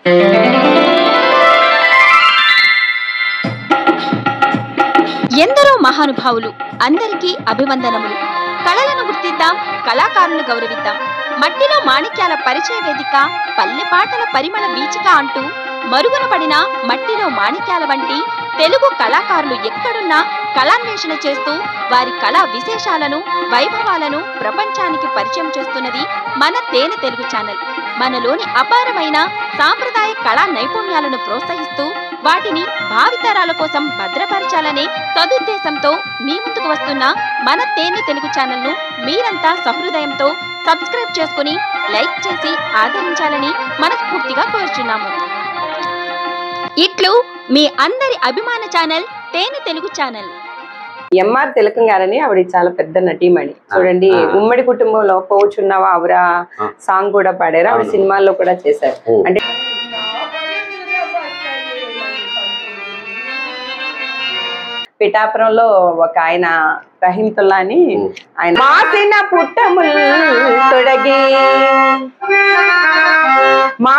ఎందరో మహానుభావులు అందరికీ అభివందనములు కళలను గుర్తిద్దాం కళాకారులను గౌరవిద్దాం మట్టిలో మాణిక్యాల పరిచయ వేదిక పల్లె పాటల పరిమళ వీచిక అంటూ మరుగున పడిన మట్టిలో మాణిక్యాల వంటి తెలుగు కళాకారులు ఎక్కడున్నా కళాన్వేషణ చేస్తూ వారి కళా విశేషాలను వైభవాలను ప్రపంచానికి పరిచయం చేస్తున్నది మన తేనె తెలుగు ఛానల్ మనలోని అపారమైన సాంప్రదాయ కళా నైపుణ్యాలను ప్రోత్సహిస్తూ వాటిని భావితరాల కోసం భద్రపరచాలనే సదుద్దేశంతో మీ ముందుకు వస్తున్న మన తేనె తెలుగు ఛానల్ను మీరంతా సహృదయంతో సబ్స్క్రైబ్ చేసుకుని లైక్ చేసి ఆదరించాలని మనస్ఫూర్తిగా కోరుచున్నాము ఇట్లు మీ అందరి అభిమాన ఛానల్ తేనె తెలుగు ఛానల్ ఎంఆర్ తిలకం గారని ఆవిడ చాలా పెద్ద నటీమణి చూడండి ఆ. ఉమ్మడి కుటుంబంలో పోచున్నావా ఆవిరా ఆ. సాంగ్ కూడా పాడారు ఆవిడ అవును. సినిమాల్లో కూడా చేశారు ఓ. అంటే పిఠాపురంలో ఒక ఆయన రహీంతుల్లా అని ఉం. ఆయన మాసిన పుట్టముల్ తొడగి మా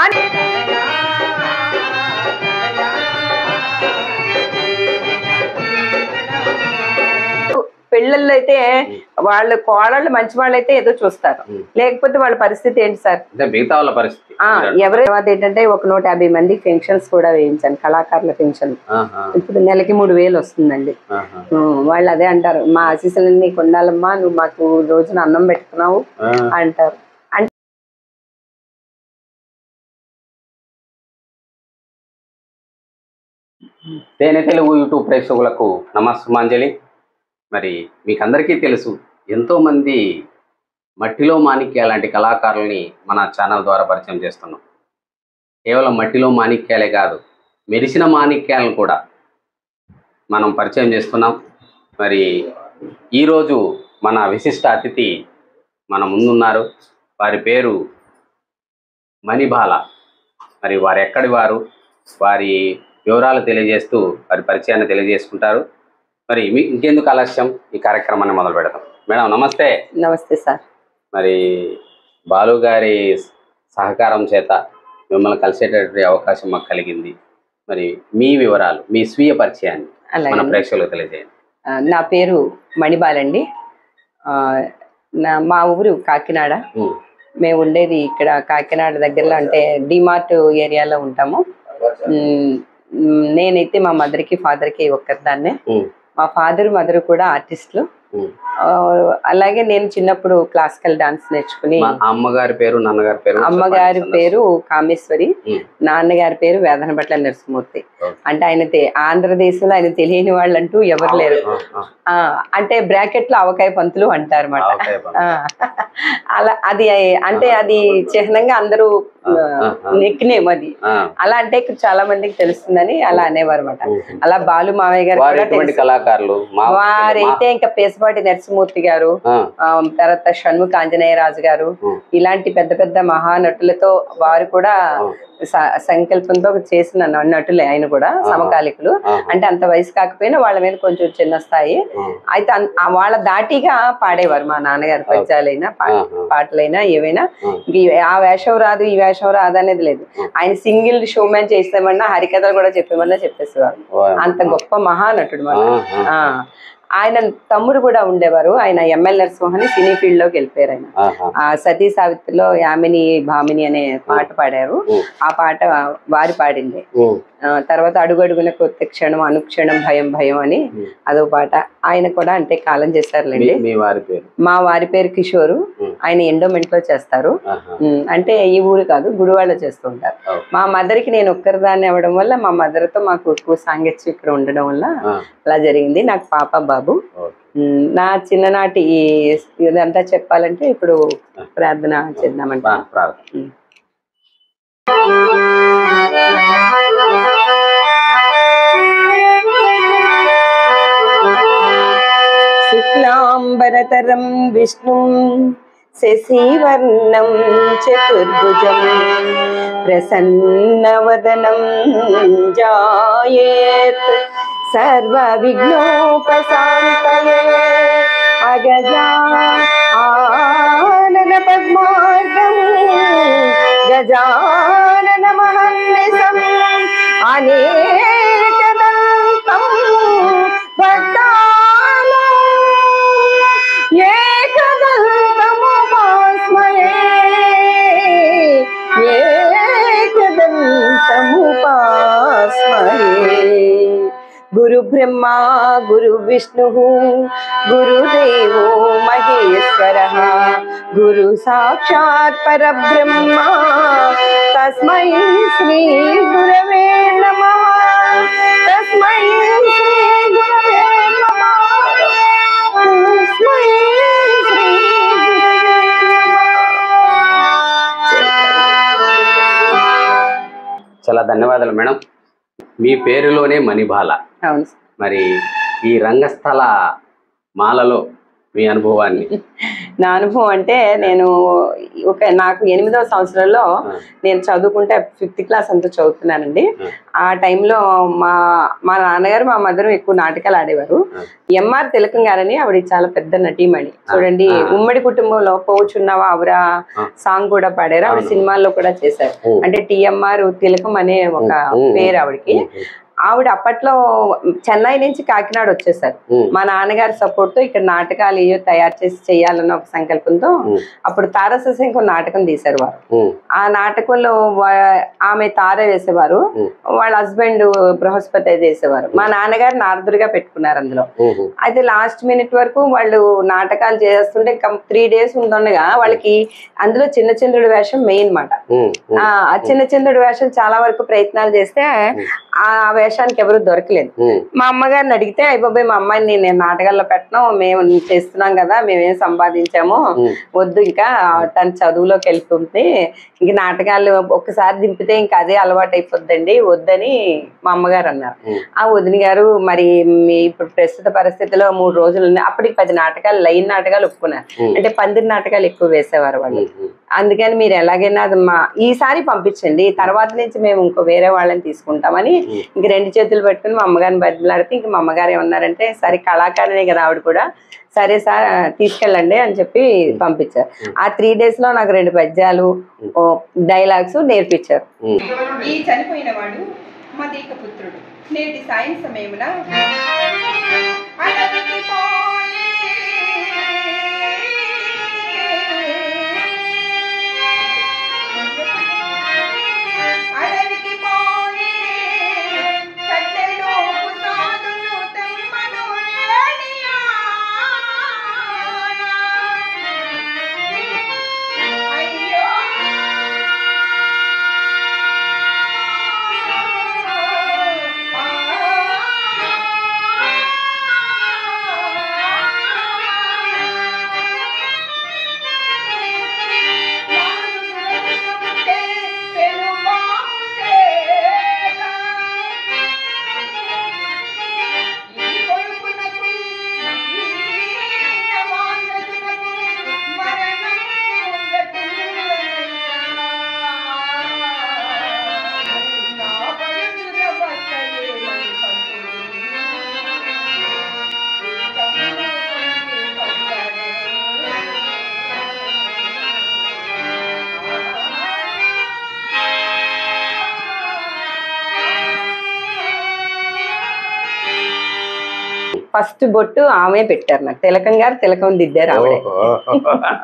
పెళ్ళల్లో అయితే వాళ్ళు కోడళ్ళు మంచి వాళ్ళు అయితే ఏదో చూస్తారు ఉం. లేకపోతే వాళ్ళ పరిస్థితి ఏంటి సార్ అంటే మిగతా వాళ్ళ పరిస్థితి ఆ ఎవరి తర్వాత ఏంటంటే ఒక నూట యాభై మంది పెన్షన్స్ కూడా వేయించాను కళాకారుల పెన్షన్ ఆహా, ఇప్పుడు నెలకి మూడు వేలు వస్తుందండి ఆహా. ఉం, వాళ్ళు అదే అంటారు మా ఆశీస్సులన్నీ కొండాలమ్మా నువ్వు మాకు రోజున అన్నం పెట్టుకున్నావు ఆ, అంటారు అంటే తేనె తెలుగు యూట్యూబ్ ప్రేక్షకులకు నమస్సుమాంజలి మరి మీకు అందరికీ తెలుసు ఎంతోమంది మట్టిలో మాణిక్య లాంటి కళాకారుల్ని మన ఛానల్ ద్వారా పరిచయం చేస్తున్నాం కేవలం మట్టిలో మాణిక్యాలే కాదు మెరిసిన మాణిక్యాలను కూడా మనం పరిచయం చేస్తున్నాం మరి ఈరోజు మన విశిష్ట అతిథి మన ముందున్నారు వారి పేరు మణిబాల మరి వారు ఎక్కడి వారు వారి వివరాలు తెలియజేస్తూ వారి పరిచయాన్ని తెలియజేసుకుంటారు మరి మీ ఇంకెందుకు ఆలస్యం ఈ కార్యక్రమాన్ని మొదలు పెడదాం మేడం నమస్తే నమస్తే సార్ మరి బాలు గారి సహకారం చేత మిమ్మల్ని కలిసేటటువంటి అవకాశం మాకు కలిగింది మరి మీ వివరాలు మీ స్వీయ పరిచయాన్ని మన అలాగే ప్రేక్షకులకు తెలియజేయండి ఆ, నా పేరు మణిబాలండి ఆ, నా మా ఊరు కాకినాడ ఉమ్, మేము ఉండేది ఇక్కడ కాకినాడ దగ్గరలో అంటే డిమార్ట్ ఏరియాలో ఉంటాము ఉమ్, ఉమ్, నేనైతే మా మదర్కి ఫాదర్కి ఒక్కరిదాన్నే ఉమ్, మా ఫాదర్ మదర్ కూడా ఆర్టిస్టులు ఉమ్. ఆ, అలాగే నేను చిన్నప్పుడు క్లాసికల్ డాన్స్ నేర్చుకుని మా అమ్మగారి పేరు నాన్నగారి పేరు అమ్మగారి చెప్పండి. పేరు కామేశ్వరి ఉమ్, నాన్నగారి పేరు వేదనపట్ల నరసింహమూర్తి ఓకే. అంటే ఆయన తె- ఆంధ్రదేశంలో ఆయన తెలియని వాళ్ళు అంటూ ఎవరు లేరు ఆ, ఆ, ఆ, అంటే బ్రాకెట్ లో అవకాయ పంతులు అంటారు ఆ, ఓకే, ఆ, అలా అది అంటే అది చిహ్నంగా అందరూ ఆ, ఆ, ఆ. నెక్కినేం అది ఆ, అలా అంటే ఇక్కడ చాలా మందికి తెలుస్తుందని అలా అనేవారు అనమాట ఉమ్. అలా బాలు మావయ్య గారు వారు కూడా ఎటువంటి తెలుసు. కళాకారులు మా వారైతే ఇంకా పేసపాటి నరసింహమూర్తి గారు ఆ, ఆ, తర్వాత షణ్ముఖ ఆంజనేయ రాజు గారు ఉమ్. ఇలాంటి పెద్ద పెద్ద మహానటులతో వారు కూడా ఉమ్. స- సంకల్పంతో చేసిన న- నటులే ఆయన కూడా సమకాలికులు ఆ, అంటే అంత వయసు కాకపోయినా వాళ్ళ మీద కొంచెం చిన్న స్థాయి ఆ, అయితే అన్- ఆ వాళ్ళ దాటిగా పాడేవారు మా నాన్నగారు పద్యాలైనా పా- ఆహా. పాటలైనా ఏవైనా ఆ. ఇంక ఈ- ఆ వేషం రాదు ఈ వేషం రాదు అనేది లేదు ఆయన సింగిల్ షోమ్యాన్ చేసేమన్నా హరికథలు కూడా చెప్పేమన్నా చెప్పేసేవారు ఓ, అంత గొప్ప మహానటుడు మన ఆహా. ఆ, ఆయన తమ్ముడు కూడా ఉండేవారు ఆయన ఎంఎల్ నరసింహని సినీ ఫీల్డ్ లోకి వెళ్ళిపోయారు ఆయన ఆహా. ఆ సతీ సావిత్రిలో యామిని భామిని అనే పాట పాడారు ఉమ్. ఆ పాట వారి పాడింది ఉమ్, ఆ, తర్వాత అడుగడుగున కొత్త క్షణం అనుక్షణం భయం భయం అని ఉమ్. అదో పాట ఆయన కూడా అంటే కాలం చేశారులేండి మీ- మీ వారి పేరు మా వారి పేరు కిషోరు ఉమ్. ఆయన ఎండోమెంట్ లో చేస్తారు ఆహా. ఉమ్, అంటే ఈ ఊరు కాదు గుడివాడలో చేస్తూ ఉంటారు ఓకే. మా మదర్ కి నేను ఒక్కరిదాన్ని అవ్వడం వల్ల మా మదర్ తో మాకు ఎక్కువ సాంగత్యం ఇక్కడ ఉండడం వల్ల ఆ, అలా జరిగింది నాకు పాప బాబు ఓకే. ఉమ్, నా చిన్ననాటి ఈ ఇదంతా చెప్పాలంటే ఇప్పుడు ప్రార్థన చేద్దామంట బా, ప్రార్థన. శుక్లాంబరతరం విష్ణు శశివర్ణం చతుర్భుజం ప్రసన్నవదనం జాయేత్ సర్వ విఘ్నోపశాంతయే అగజా ఆనన పద్మార్గం గజానన మహన్నే తస్మై గురు బ్రహ్మ గురు విష్ణు గురుదేవో మహేశ్వర గురు సాక్షాత్ పరబ్రహ్మ తస్మై శ్రీ గురవే నమ తస్మై శ్రీ గురవే నమ తస్మై శ్రీ చాలా ధన్యవాదాలు మేడం మీ పేరులోనే మణిబాల అవును మరి ఈ రంగస్థల మాలలో మీ అనుభవాన్ని నా అనుభవం అంటే నేను ఒక నాకు ఎనిమిదవ సంవత్సరంలో ఆ, నేను చదువుకుంటే ఫిఫ్త్ క్లాస్ అంతా చదువుతున్నానండి ఆ. ఆ టైంలో మా మా నాన్నగారు మా మదర్ ఎక్కువ నాటకాలు ఆడేవారు ఆ. ఎంఆర్ తిలకం గారని ఆవిడ చాలా పెద్ద నటీమణి చూడండి ఆ. ఉమ్మడి కుటుంబంలో పోచున్నావా అవరా ఆ. సాంగ్ కూడా పాడారు ఆవిడ అవును. సినిమాల్లో కూడా చేశారు ఉమ్, అంటే టిఎంఆర్ తిలకం అనే ఒక ఉమ్, పేరు ఆవిడకి ఉమ్, ఆవిడ అప్పట్లో చెన్నై నుంచి కాకినాడ వచ్చేసారు ఉమ్, మా నాన్నగారి సపోర్ట్ తో ఇక్కడ నాటకాలు ఏయో తయారు చేసి చేయాలన్న ఒక సంకల్పంతో ఉమ్, అప్పుడు తారసశంకం నాటకం తీశారు వారు ఉమ్, ఆ నాటకంలో వా- ఆమె తార వేసేవారు ఉమ్. వాళ్ళ హస్బెండ్ బృహస్పతి అయితే వేసేవారు మా నాన్నగారు నారదుడిగా పెట్టుకున్నారు అందులో ఉమ్, ఉమ్, అయితే లాస్ట్ మినిట్ వరకు వాళ్ళు నాటకాలు చేస్తుంటే త్రీ డేస్ ఉంటుండగా వాళ్ళకి అందులో చిన్న చంద్రుడి వేషం మెయిన్ మాట ఉమ్, ఉమ్, ఆ ఆ చిన్న చంద్రుడి వేషం చాలా వరకు ప్రయత్నాలు చేస్తే ఆ వేషానికి ఎవరు దొరకలేదు ఉమ్, మా అమ్మగారిని అడిగితే అయిపోయి మా అమ్మాయిని నేను నాటకాల్లో పెట్టను మేము చేస్తున్నాం కదా మేమేం సంపాదించాము ఉమ్, వద్దు ఇంకా తన చదువులోకి వెళ్తుంది ఇంక నాటకాలు ఒక్కసారి దింపితే ఇంకా అదే అలవాటు అయిపోద్దండి వద్దని మా అమ్మగారు అన్నారు ఉమ్. ఆ వదిన గారు మరి మీ ఇప్పుడు ప్రస్తుత పరిస్థితిలో మూడు రోజులు ఉన్నాయి. అప్పటికి పది నాటకాలు లైన్ నాటకాలు ఒప్పుకున్నారు ఉమ్, అంటే పందిరి నాటకాలు ఎక్కువ వేసేవారు వాళ్ళు ఉమ్, ఉమ్. అందుకని మీరు ఎలాగైనా అది మా ఈసారి పంపించండి తర్వాత నుంచి మేము ఇంకో వేరే వాళ్ళని తీసుకుంటామని ఉమ్. ఇంక రెండు చేతులు పట్టుకుని మా అమ్మగారిని బదిలాడితే ఇంక మా అమ్మగారు ఏమన్నారంటే సరే కళాకారిణి కదా ఆవిడ కూడా సరే సార్ తీసుకెళ్ళండి అని చెప్పి పంపించారు ఆ త్రీ డేస్ లో నాకు రెండు పద్యాలు డైలాగ్స్ నేర్పించారు ఉమ్. ఈ చనిపోయిన వాడు మదీక పుత్రుడు నేటి సాయం సమయమున అడవికి పోయి అడవికి పోయి కట్టెలు పునాదులు తెమ్మను ఏడియా. అయ్యో ఫస్ట్ బొట్టు ఆమె పెట్టారు నాకు తిలకం గారు తిలకం దిద్దారు ఆవిడే ఓహో.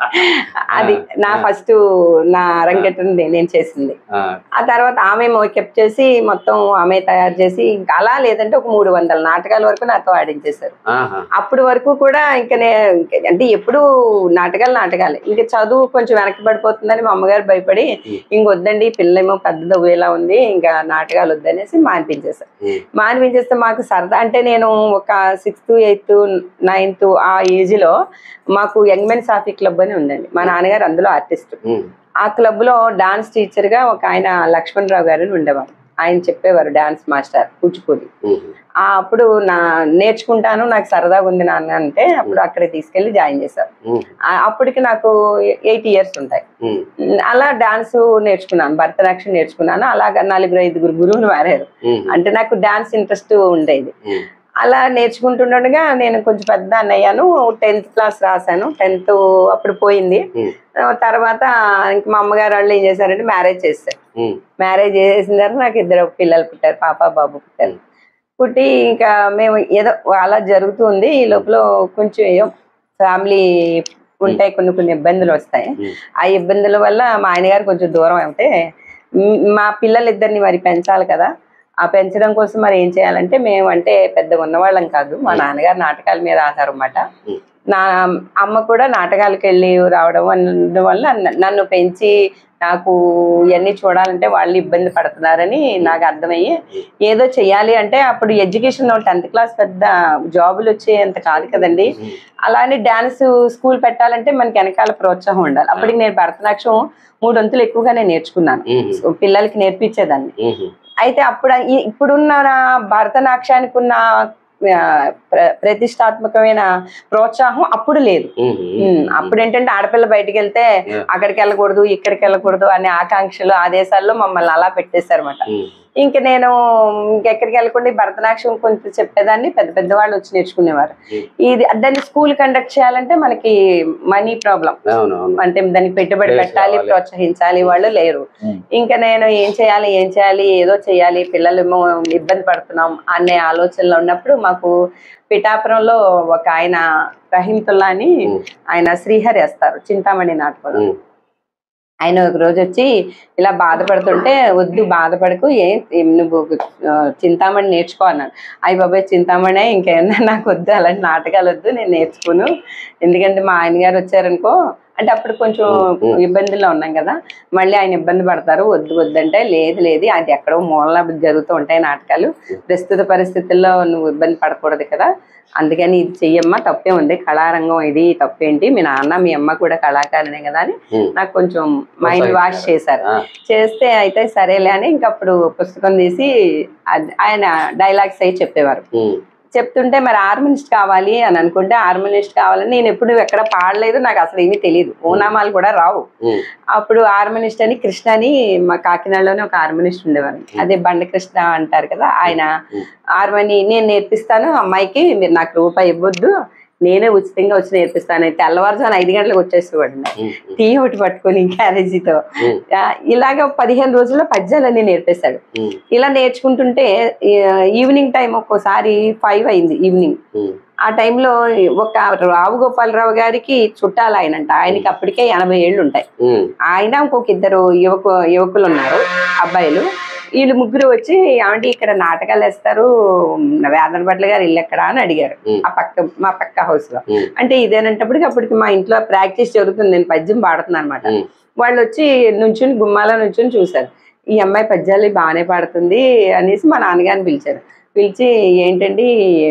అది నా ఫస్ట్ నా అరంగేట్రం నేను చేసింది ఆ, ఆ తర్వాత ఆమె మోకెప్ చేసి మొత్తం ఆమె తయారు చేసి ఇంకా అలా లేదంటే ఒక మూడు వందల నాటకాల వరకు నాతో ఆడించేశారు ఆహా. అప్పటి వరకు కూడా ఇంకా నే ఇంకా అంటే ఎప్పుడు నాటకాలు నాటకాలే ఇంకా చదువు కొంచెం వెనక్కి పడిపోతుందని మా అమ్మగారు భయపడి ఇంకొద్దండి పిల్లలేమో పెద్ద దువ్వేలా ఉంది ఇంకా నాటకాలు వద్దనేసి మానిపించేశారు ఉమ్, మానిపించేస్తే మాకు సరదా అంటే నేను ఒక సిక్స్త్ ఎయిత్ నైన్త్ ఆ ఏజ్ లో మాకు యంగ్ మెన్ సాఫీ క్లబ్ అని ఉందండి మా నాన్నగారు అందులో ఆర్టిస్ట్ ఉమ్, ఆ క్లబ్ లో డాన్స్ టీచర్ గా ఒక ఆయన లక్ష్మణ్ రావు గారు అని ఉండేవారు ఆయన చెప్పేవారు డాన్స్ మాస్టర్ కూచిపూడి ఉమ్, ఆ అప్పుడు నా నేర్చుకుంటాను నాకు సరదాగా ఉంది నాన్న అంటే అప్పుడు అక్కడ తీసుకెళ్లి జాయిన్ చేశారు ఉమ్, ఆ, అప్పటికి నాకు ఎయిట్ ఇయర్స్ ఉంటాయి ఉమ్, ఉమ్, అలా డాన్స్ నేర్చుకున్నాను భరతనాట్యం నేర్చుకున్నాను అలాగా నలుగురు ఐదుగురు గురువులు మారారు ఉమ్, అంటే నాకు డాన్స్ ఇంట్రెస్ట్ ఉండేది ఉమ్, అలా నేర్చుకుంటుండగా నేను కొంచెం పెద్ద అయ్యాను టెన్త్ క్లాస్ రాశాను టెన్త్ అప్పుడు పోయింది ఉమ్, ఆ తర్వాత ఇంక మా అమ్మగారు వాళ్ళు ఏం చేశారంటే మ్యారేజ్ చేశారు ఉమ్, మ్యారేజ్ చేసిన తర్వాత నాకు ఇద్దరు పిల్లలు పుట్టారు పాప బాబు పుట్టారు పుట్టి ఇంకా మేము ఏదో అలా జరుగుతుంది ఈ లోపల కొంచెం ఏదో ఫ్యామిలీ ఉంటాయి కొన్ని కొన్ని ఇబ్బందులు వస్తాయి ఉమ్. ఆ ఇబ్బందుల వల్ల మా ఆయన గారు కొంచెం దూరం అయితే మ్, మా పిల్లలిద్దరిని మరి పెంచాలి కదా ఆ పెంచడం కోసం మరి ఏం చేయాలంటే మేము అంటే పెద్దగా ఉన్నవాళ్ళం కాదు మా నాన్నగారు నాటకాల మీద ఆధారం అన్నమాట ఉమ్. నా అమ్మ కూడా నాటకాలకు వెళ్ళి రావడం వల్ల నన్ను పెంచి నాకు ఇవన్నీ చూడాలంటే వాళ్ళు ఇబ్బంది పడుతున్నారని నాకు అర్థమయ్యి ఏదో చెయ్యాలి అంటే అప్పుడు ఎడ్యుకేషన్ టెన్త్ క్లాస్ పెద్ద జాబులు వచ్చేంత కాదు కదండి ఉమ్. అలానే డాన్స్ స్కూల్ పెట్టాలంటే మనకి వెనకాల ప్రోత్సాహం ఉండాలి అప్పటికి నేను భరతనాట్యం మూడు వంతులు ఎక్కువగానే నేర్చుకున్నాను ఉమ్. సో పిల్లలకి నేర్పించేదాన్ని ఉమ్. అయితే అప్పుడు ఈ- ఇప్పుడున్న నా భరతనాట్యానికి ఉన్న ఆ, ప్ర- ప్రతిష్టాత్మకమైన ప్రోత్సాహం అప్పుడు లేదు ఉమ్. ఉమ్, అప్పుడు ఏంటంటే ఆడపిల్ల బయటికి వెళ్తే Yeah. అక్కడికి వెళ్ళకూడదు ఇక్కడికి వెళ్ళకూడదు అనే ఆకాంక్షలు ఆదేశాల్లో మమ్మల్ని అలా పెట్టేశారు అనమాట ఉమ్. ఇంక నేను ఇంకెక్కడికి వెళ్ళకుండా ఈ భరతనాట్యం కొంచెం చెప్పేదాన్ని పెద్ద పెద్ద వాళ్ళు వచ్చి నేర్చుకునేవారు Hmm. ఇది దాన్ని స్కూల్ కండక్ట్ చేయాలంటే మనకి మనీ ప్రాబ్లం అవును అవును అంటే దానికి పెట్టుబడి Place పెట్టాలి కావాలి. ప్రోత్సహించాలి వాళ్ళు లేరు Hmm. ఇంకా నేను ఏం చేయాలి ఏం చేయాలి ఏదో చేయాలి పిల్లలు ఏమో ఇబ్బంది పడుతున్నాం అనే ఆలోచనలో ఉన్నప్పుడు మాకు పిఠాపురంలో ఒక ఆయన రహీంతుల్లా అని Hmm. ఆయన శ్రీహరి వేస్తారు చింతామణి నాటకం ఉమ్. ఆయన ఒక రోజు వచ్చి ఇలా బాధపడుతుంటే వద్దు బాధపడకు ఏ ఏం నువ్వు ఆ, చింతామణి నేర్చుకో అన్నాడు అయ్యి బాబాయ్ చింతామణి ఇంకేమన్నా నాకు వద్దు అలాంటి నాటకాలు వద్దు నేను నేర్చుకోను ఎందుకంటే మా ఆయన గారు వచ్చారనుకో అంటే అప్పుడు కొంచెం ఉం. ఇబ్బందుల్లో ఉన్నాం కదా మళ్ళీ ఆయన ఇబ్బంది పడతారు వద్దు వద్దంటే లేదు లేదు అది ఎక్కడో మూలన జరుగుతూ ఉంటాయి నాటకాలు ప్రస్తుత పరిస్థితుల్లో నువ్వు ఇబ్బంది పడకూడదు కదా అందుకని ఇది చెయ్యమ్మా తప్పే ఉంది కళారంగం ఇది తప్పేంటి మీ నాన్న మీ అమ్మ కూడా కళాకారునే కదా అని ఉమ్. నాకు కొంచెం మైండ్ వాష్ చేశారు ఆ. చేస్తే అయితే సరేలే అని ఇంక అప్పుడు పుస్తకం తీసి అది- ఆయన డైలాగ్స్ అయి చెప్పేవారు ఉమ్. చెప్తుంటే మరి హార్మోనిస్ట్ కావాలి అని అనుకుంటే హార్మోనిస్ట్ కావాలని నేను ఎప్పుడు ఎక్కడ పాడలేదు నాకు అసలు ఏమీ తెలియదు ఓనామాలు కూడా రావు ఉమ్. అప్పుడు హార్మోనిస్ట్ అని కృష్ణ అని మా కాకినాడలోనే ఒక హార్మోనిస్ట్ ఉండేవారు అదే బండ కృష్ణ అంటారు కదా ఆయన ఉమ్. హార్మోని నేను నేర్పిస్తాను అమ్మాయికి మీరు నాకు రూపాయి ఇవ్వద్దు నేనే ఉచితంగా వచ్చి నేర్పిస్తాను తెల్లవారుజామున ఐదు గంటలకు వచ్చేసేవాడు ఉమ్. టీ ఒకటి పట్టుకొని క్యారేజీతో ఉమ్. ఆ, ఇలాగ పదిహేను రోజుల్లో పద్యాలన్నీ నేర్పేశాడు ఉమ్. ఇలా నేర్చుకుంటుంటే ఈ, ఈవినింగ్ టైం ఒక్కోసారి ఫైవ్ అయింది ఈవినింగ్ ఉమ్. ఆ టైంలో ఒక రావు గోపాలరావు గారికి చుట్టాలు ఆయనంట ఆయనకి అప్పటికే ఎనభై ఏళ్ళు ఉంటాయి ఉమ్. ఆయన ఇంకొక ఇద్దరు యువకు యువకులు ఉన్నారు అబ్బాయిలు వీళ్ళు ముగ్గురు వచ్చి ఏమంటే ఇక్కడ నాటకాలు వేస్తారు వేదన భట్ల గారు ఇల్లు ఎక్కడా అని అడిగారు ఉమ్. ఆ పక్క మా పక్క హౌస్ లో ఉమ్. అంటే ఇదేనంటప్పటికి అప్పటికి మా ఇంట్లో ప్రాక్టీస్ జరుగుతుంది నేను పద్యం పాడుతున్నాను అనమాట ఉమ్. వాళ్ళు వచ్చి నుంచుని గుమ్మాల నుంచుని చూశారు ఈ అమ్మాయి పద్యాలు బాగానే పాడుతుంది అనేసి మా నాన్నగారిని పిలిచారు పిలిచి ఏంటండి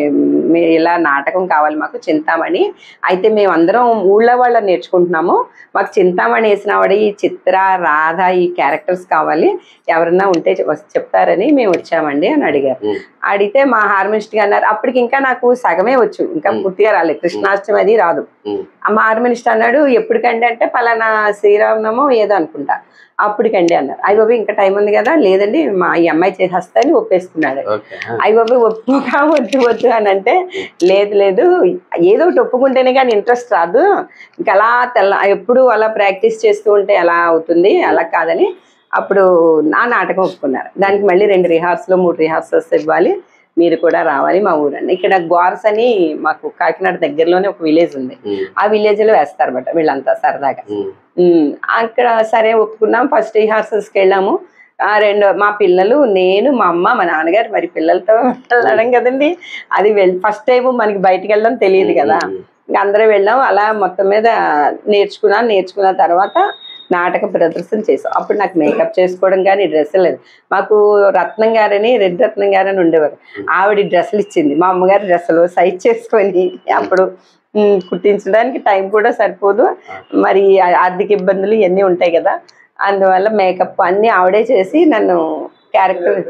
మీ ఇలా నాటకం కావాలి మాకు చింతామణి అయితే మేమందరం ఊళ్ళో వాళ్ళ నేర్చుకుంటున్నాము మాకు చింతామణి వేసిన ఆవిడ ఈ చిత్ర రాధ ఈ క్యారెక్టర్స్ కావాలి ఎవరన్నా ఉంటే చెప్- చెప్తారని మేము వచ్చామండి అని అడిగారు ఉమ్. అడిగితే మా హార్మోనిస్ట్ గారు అన్నారు అప్పటికి ఇంకా నాకు సగమే వచ్చు ఇంకా మ్. పూర్తిగా రాలేదు కృష్ణాష్టమి అది రాదు ఉమ్. మా హార్మోనిస్ట్ అన్నాడు ఎప్పటికండి అంటే పలానా శ్రీరామనమో ఏదో అనుకుంటా అప్పటికండి అన్నారు అయ్య బాబు ఇంకా టైం ఉంది కదా లేదండి మా ఈ అమ్మాయి చేసేస్తాని ఒప్పేసుకున్నాడు ఓకే ఆ. అయ్య బాబు ఒప్పుగా వద్దు వద్దు అని అంటే లేదు లేదు ఏదో ఒకటి ఒప్పుకుంటేనే కానీ ఇంట్రెస్ట్ రాదు ఇంకా అలా తెల్ల ఎప్పుడు అలా ప్రాక్టీస్ చేస్తూ ఉంటే ఎలా అవుతుంది అలా కాదని అప్పుడు నా నాటకం ఒప్పుకున్నారు దానికి మళ్ళీ రెండు రిహార్సల్ మూడు రిహార్సల్స్ ఇవ్వాలి మీరు కూడా రావాలి మా ఊరండి ఇక్కడ గ్వార్స్ అని మాకు కాకినాడ దగ్గరలోనే ఒక విలేజ్ ఉంది ఉమ్. ఆ విలేజ్ లో వేస్తారన్నమాట వీళ్ళంతా సరదాగా ఉమ్. ఉమ్, అక్కడ సరే ఒప్పుకున్నాం ఫస్ట్ రిహార్సల్స్కి వెళ్ళాము ఆ రెండు మా పిల్లలు నేను మా అమ్మ మా నాన్నగారు మరి పిల్లలతో వెళ్ళడం కదండి అది వెళ్ ఫస్ట్ టైం మనకి బయటికి వెళ్ళడం తెలియదు కదా ఉమ్. ఇంకా అందరూ వెళ్ళాం అలా మొత్తం మీద నేర్చుకున్నాను నేర్చుకున్న తర్వాత నాటక ప్రదర్శన చేసాం అప్పుడు నాకు మేకప్ చేసుకోవడం కానీ డ్రెస్ లేదు మాకు రత్నం గారని రెడ్ రత్నం గారని ఉండేవారు ఆవిడ డ్రెస్సులు ఇచ్చింది మా అమ్మగారి డ్రెస్సులు సైజ్ చేసుకొని అప్పుడు ఉమ్, కుట్టించడానికి టైం కూడా సరిపోదు మరి ఆ- ఆర్థిక ఇబ్బందులు ఇవన్నీ ఉంటాయి కదా అందువల్ల మేకప్ అన్ని ఆవిడే చేసి నన్ను క్యారెక్టర్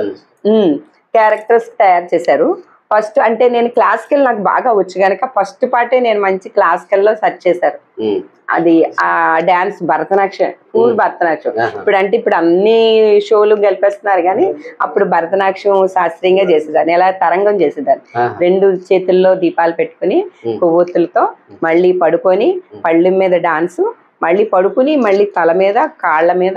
ఉమ్. క్యారెక్టర్స్ తయారు చేశారు ఫస్ట్ అంటే నేను క్లాసికల్ నాకు బాగా వచ్చు కనుక ఫస్ట్ పార్టే నేను మంచి క్లాసికల్లో సెర్చ్ చేశారు ఉమ్. అది ఆ డాన్స్ భరతనాట్యం పూర్ Hmm. భరతనాట్యం ఆహా. ఇప్పుడు అంటే ఇప్పుడు అన్ని షోలు గెలిపేస్తున్నారు కానీ అప్పుడు భరతనాట్యం శాస్త్రీయంగా చేసేదాన్ని ఎలా తరంగం చేసేదాన్ని ఆహా. రెండు చేతుల్లో దీపాలు పెట్టుకుని Hmm. కొవ్వొత్తులతో మళ్ళీ పడుకొని పళ్ళెం మీద డాన్సు మళ్ళీ పడుకుని మళ్ళీ తల మీద కాళ్ళ మీద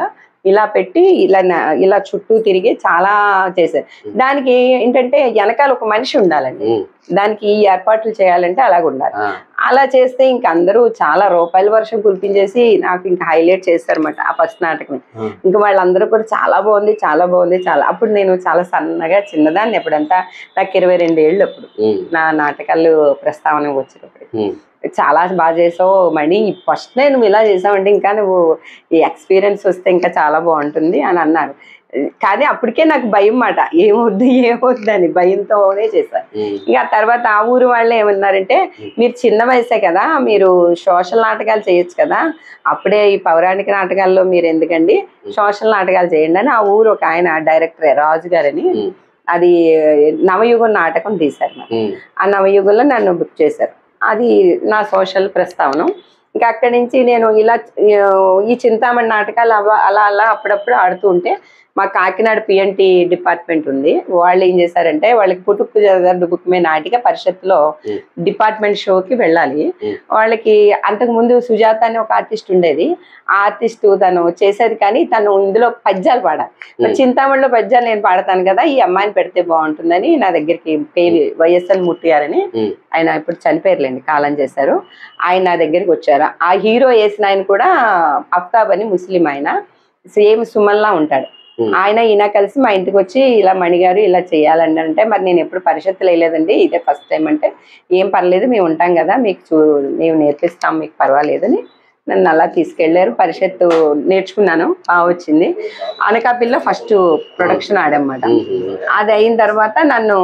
ఇలా పెట్టి ఇలా నా- ఇలా చుట్టూ తిరిగి చాలా చేశారు దానికి ఏంటంటే వెనకాల ఒక మనిషి ఉండాలండి ఉమ్, దానికి ఈ ఏర్పాట్లు చేయాలంటే అలాగ ఉండాలి ఆ, అలా చేస్తే ఇంక అందరూ చాలా రూపాయల వర్షం కురిపించేసి నాకు ఇంకా హైలైట్ చేశారన్నమాట ఆ ఫస్ట్ నాటకం ఆ. ఇంకా వాళ్ళందరూ కూడా చాలా బాగుంది చాలా బాగుంది చాలా అప్పుడు నేను చాలా సన్నగా చిన్నదాన్ని ఎప్పుడంతా నాకు ఇరవై రెండు ఏళ్ళు అప్పుడు ఉమ్, నా నాటకాలు ప్రస్తావన వచ్చినప్పుడు ఉమ్, చాలా బాగా చేసావు మణి ఫస్ట్ నువ్వు ఇలా చేసావంటే ఇంకా నువ్వు ఈ ఎక్స్పీరియన్స్ వస్తే ఇంకా చాలా బాగుంటుంది అని అన్నారు కానీ అప్పటికే నాకు భయం మాట ఏమొద్దు ఏమొద్దు అని భయంతోనే చేశాను ఉమ్, ఇంకా ఆ తర్వాత ఆ ఊరు వాళ్ళు ఏమన్నారంటే మీరు చిన్న వయసే కదా మీరు సోషల్ నాటకాలు చేయొచ్చు కదా అప్పుడే ఈ పౌరాణిక నాటకాల్లో మీరు ఎందుకండి సోషల్ నాటకాలు చేయండి అని ఆ ఊరు ఒక ఆయన డైరెక్టర్ రాజు గారని ఉమ్, అది నవయుగం నాటకం తీశారు మరి ఉమ్, ఆ నవయుగంలో నన్ను బుక్ చేశారు అది నా సోషల్ ప్రస్తావన ఇంకా అక్కడి నుంచి నేను ఇలా ఆ, ఈ చింతామణి నాటకాలు అవ- అలా అలా అప్పుడప్పుడు ఆడుతూ ఉంటే మా కాకినాడ పిఎన్టీ డిపార్ట్మెంట్ ఉంది వాళ్ళు ఏం చేశారంటే వాళ్ళకి పుట్టుకు డుబుక్మే నాటిక పరిషత్తులో ఉమ్. డిపార్ట్మెంట్ షోకి వెళ్ళాలి ఉమ్. వాళ్ళకి అంతకు ముందు సుజాత అని ఒక ఆర్టిస్ట్ ఉండేది ఆ ఆర్టిస్ట్ తను చేసేది కానీ తను ఇందులో పద్యాలు పాడాలి మరి ఉమ్. చింతామణిలో పద్యాలు నేను పాడతాను కదా ఈ అమ్మాయిని పెడితే బాగుంటుందని నా దగ్గరికి పేవి వైఎస్ఎల్ ముట్టియారని ఉమ్, ఆయన ఇప్పుడు చనిపోయారులేండి కాలం చేశారు ఆయన నా దగ్గరికి వచ్చారు ఆ హీరో వేసిన ఆయన కూడా అఫ్తాబ్ అని ముస్లిం ఆయన సేమ్ సుమన్లా ఉంటాడు ఉమ్. ఆయన ఈయన కలిసి మా ఇంటికి వచ్చి ఇలా మణిగారు ఇలా చేయాలండి అంటే మరి నేను ఎప్పుడు పరిషత్తులు వేయలేదండి ఇదే ఫస్ట్ టైం అంటే ఏం పర్లేదు మేము ఉంటాం కదా మీకు చూ మేము నేర్పిస్తాం మీకు పర్వాలేదని నన్ను అలా తీసుకెళ్లారు పరిషత్తు నేర్చుకున్నాను బాగా వచ్చింది అనకాపిల్ల ఫస్ట్ ప్రొడక్షన్ ఆడమాట ఉమ్, ఉమ్, అది అయిన తర్వాత నన్ను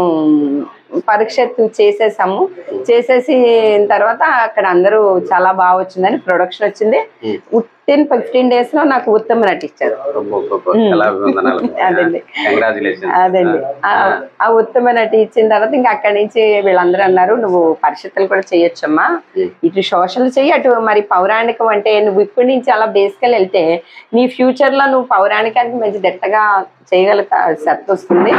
పరీక్షత్తు చేసేసాము చేసేసి తర్వాత అక్కడ అందరూ చాలా బాగా వచ్చిందని ప్రొడక్షన్ వచ్చింది ఉమ్. వితిన్ ఫిఫ్టీన్ డేస్ లో నాకు ఉత్తమ నటించారు గొప్ప, గొప్ప. చాలా అభివందనాలు అదండి. కంగ్రాచులేషన్ అదండి ఆ- ఆ ఉత్తమ నటి ఇచ్చిన తర్వాత ఇంకా అక్కడి నుంచి వీళ్ళందరూ అన్నారు నువ్వు పరిషత్తులు కూడా చేయొచ్చమ్మా ఉమ్. ఇటు సోషల్ చెయ్యి అటు మరి పౌరాణికం అంటే నువ్వు ఇప్పటి నుంచి అలా బేసికల్ వెళ్తే నీ ఫ్యూచర్ లో నువ్వు పౌరాణికానికి మంచి దిట్టగా చేయగలుగుతా శక్తి వస్తుంది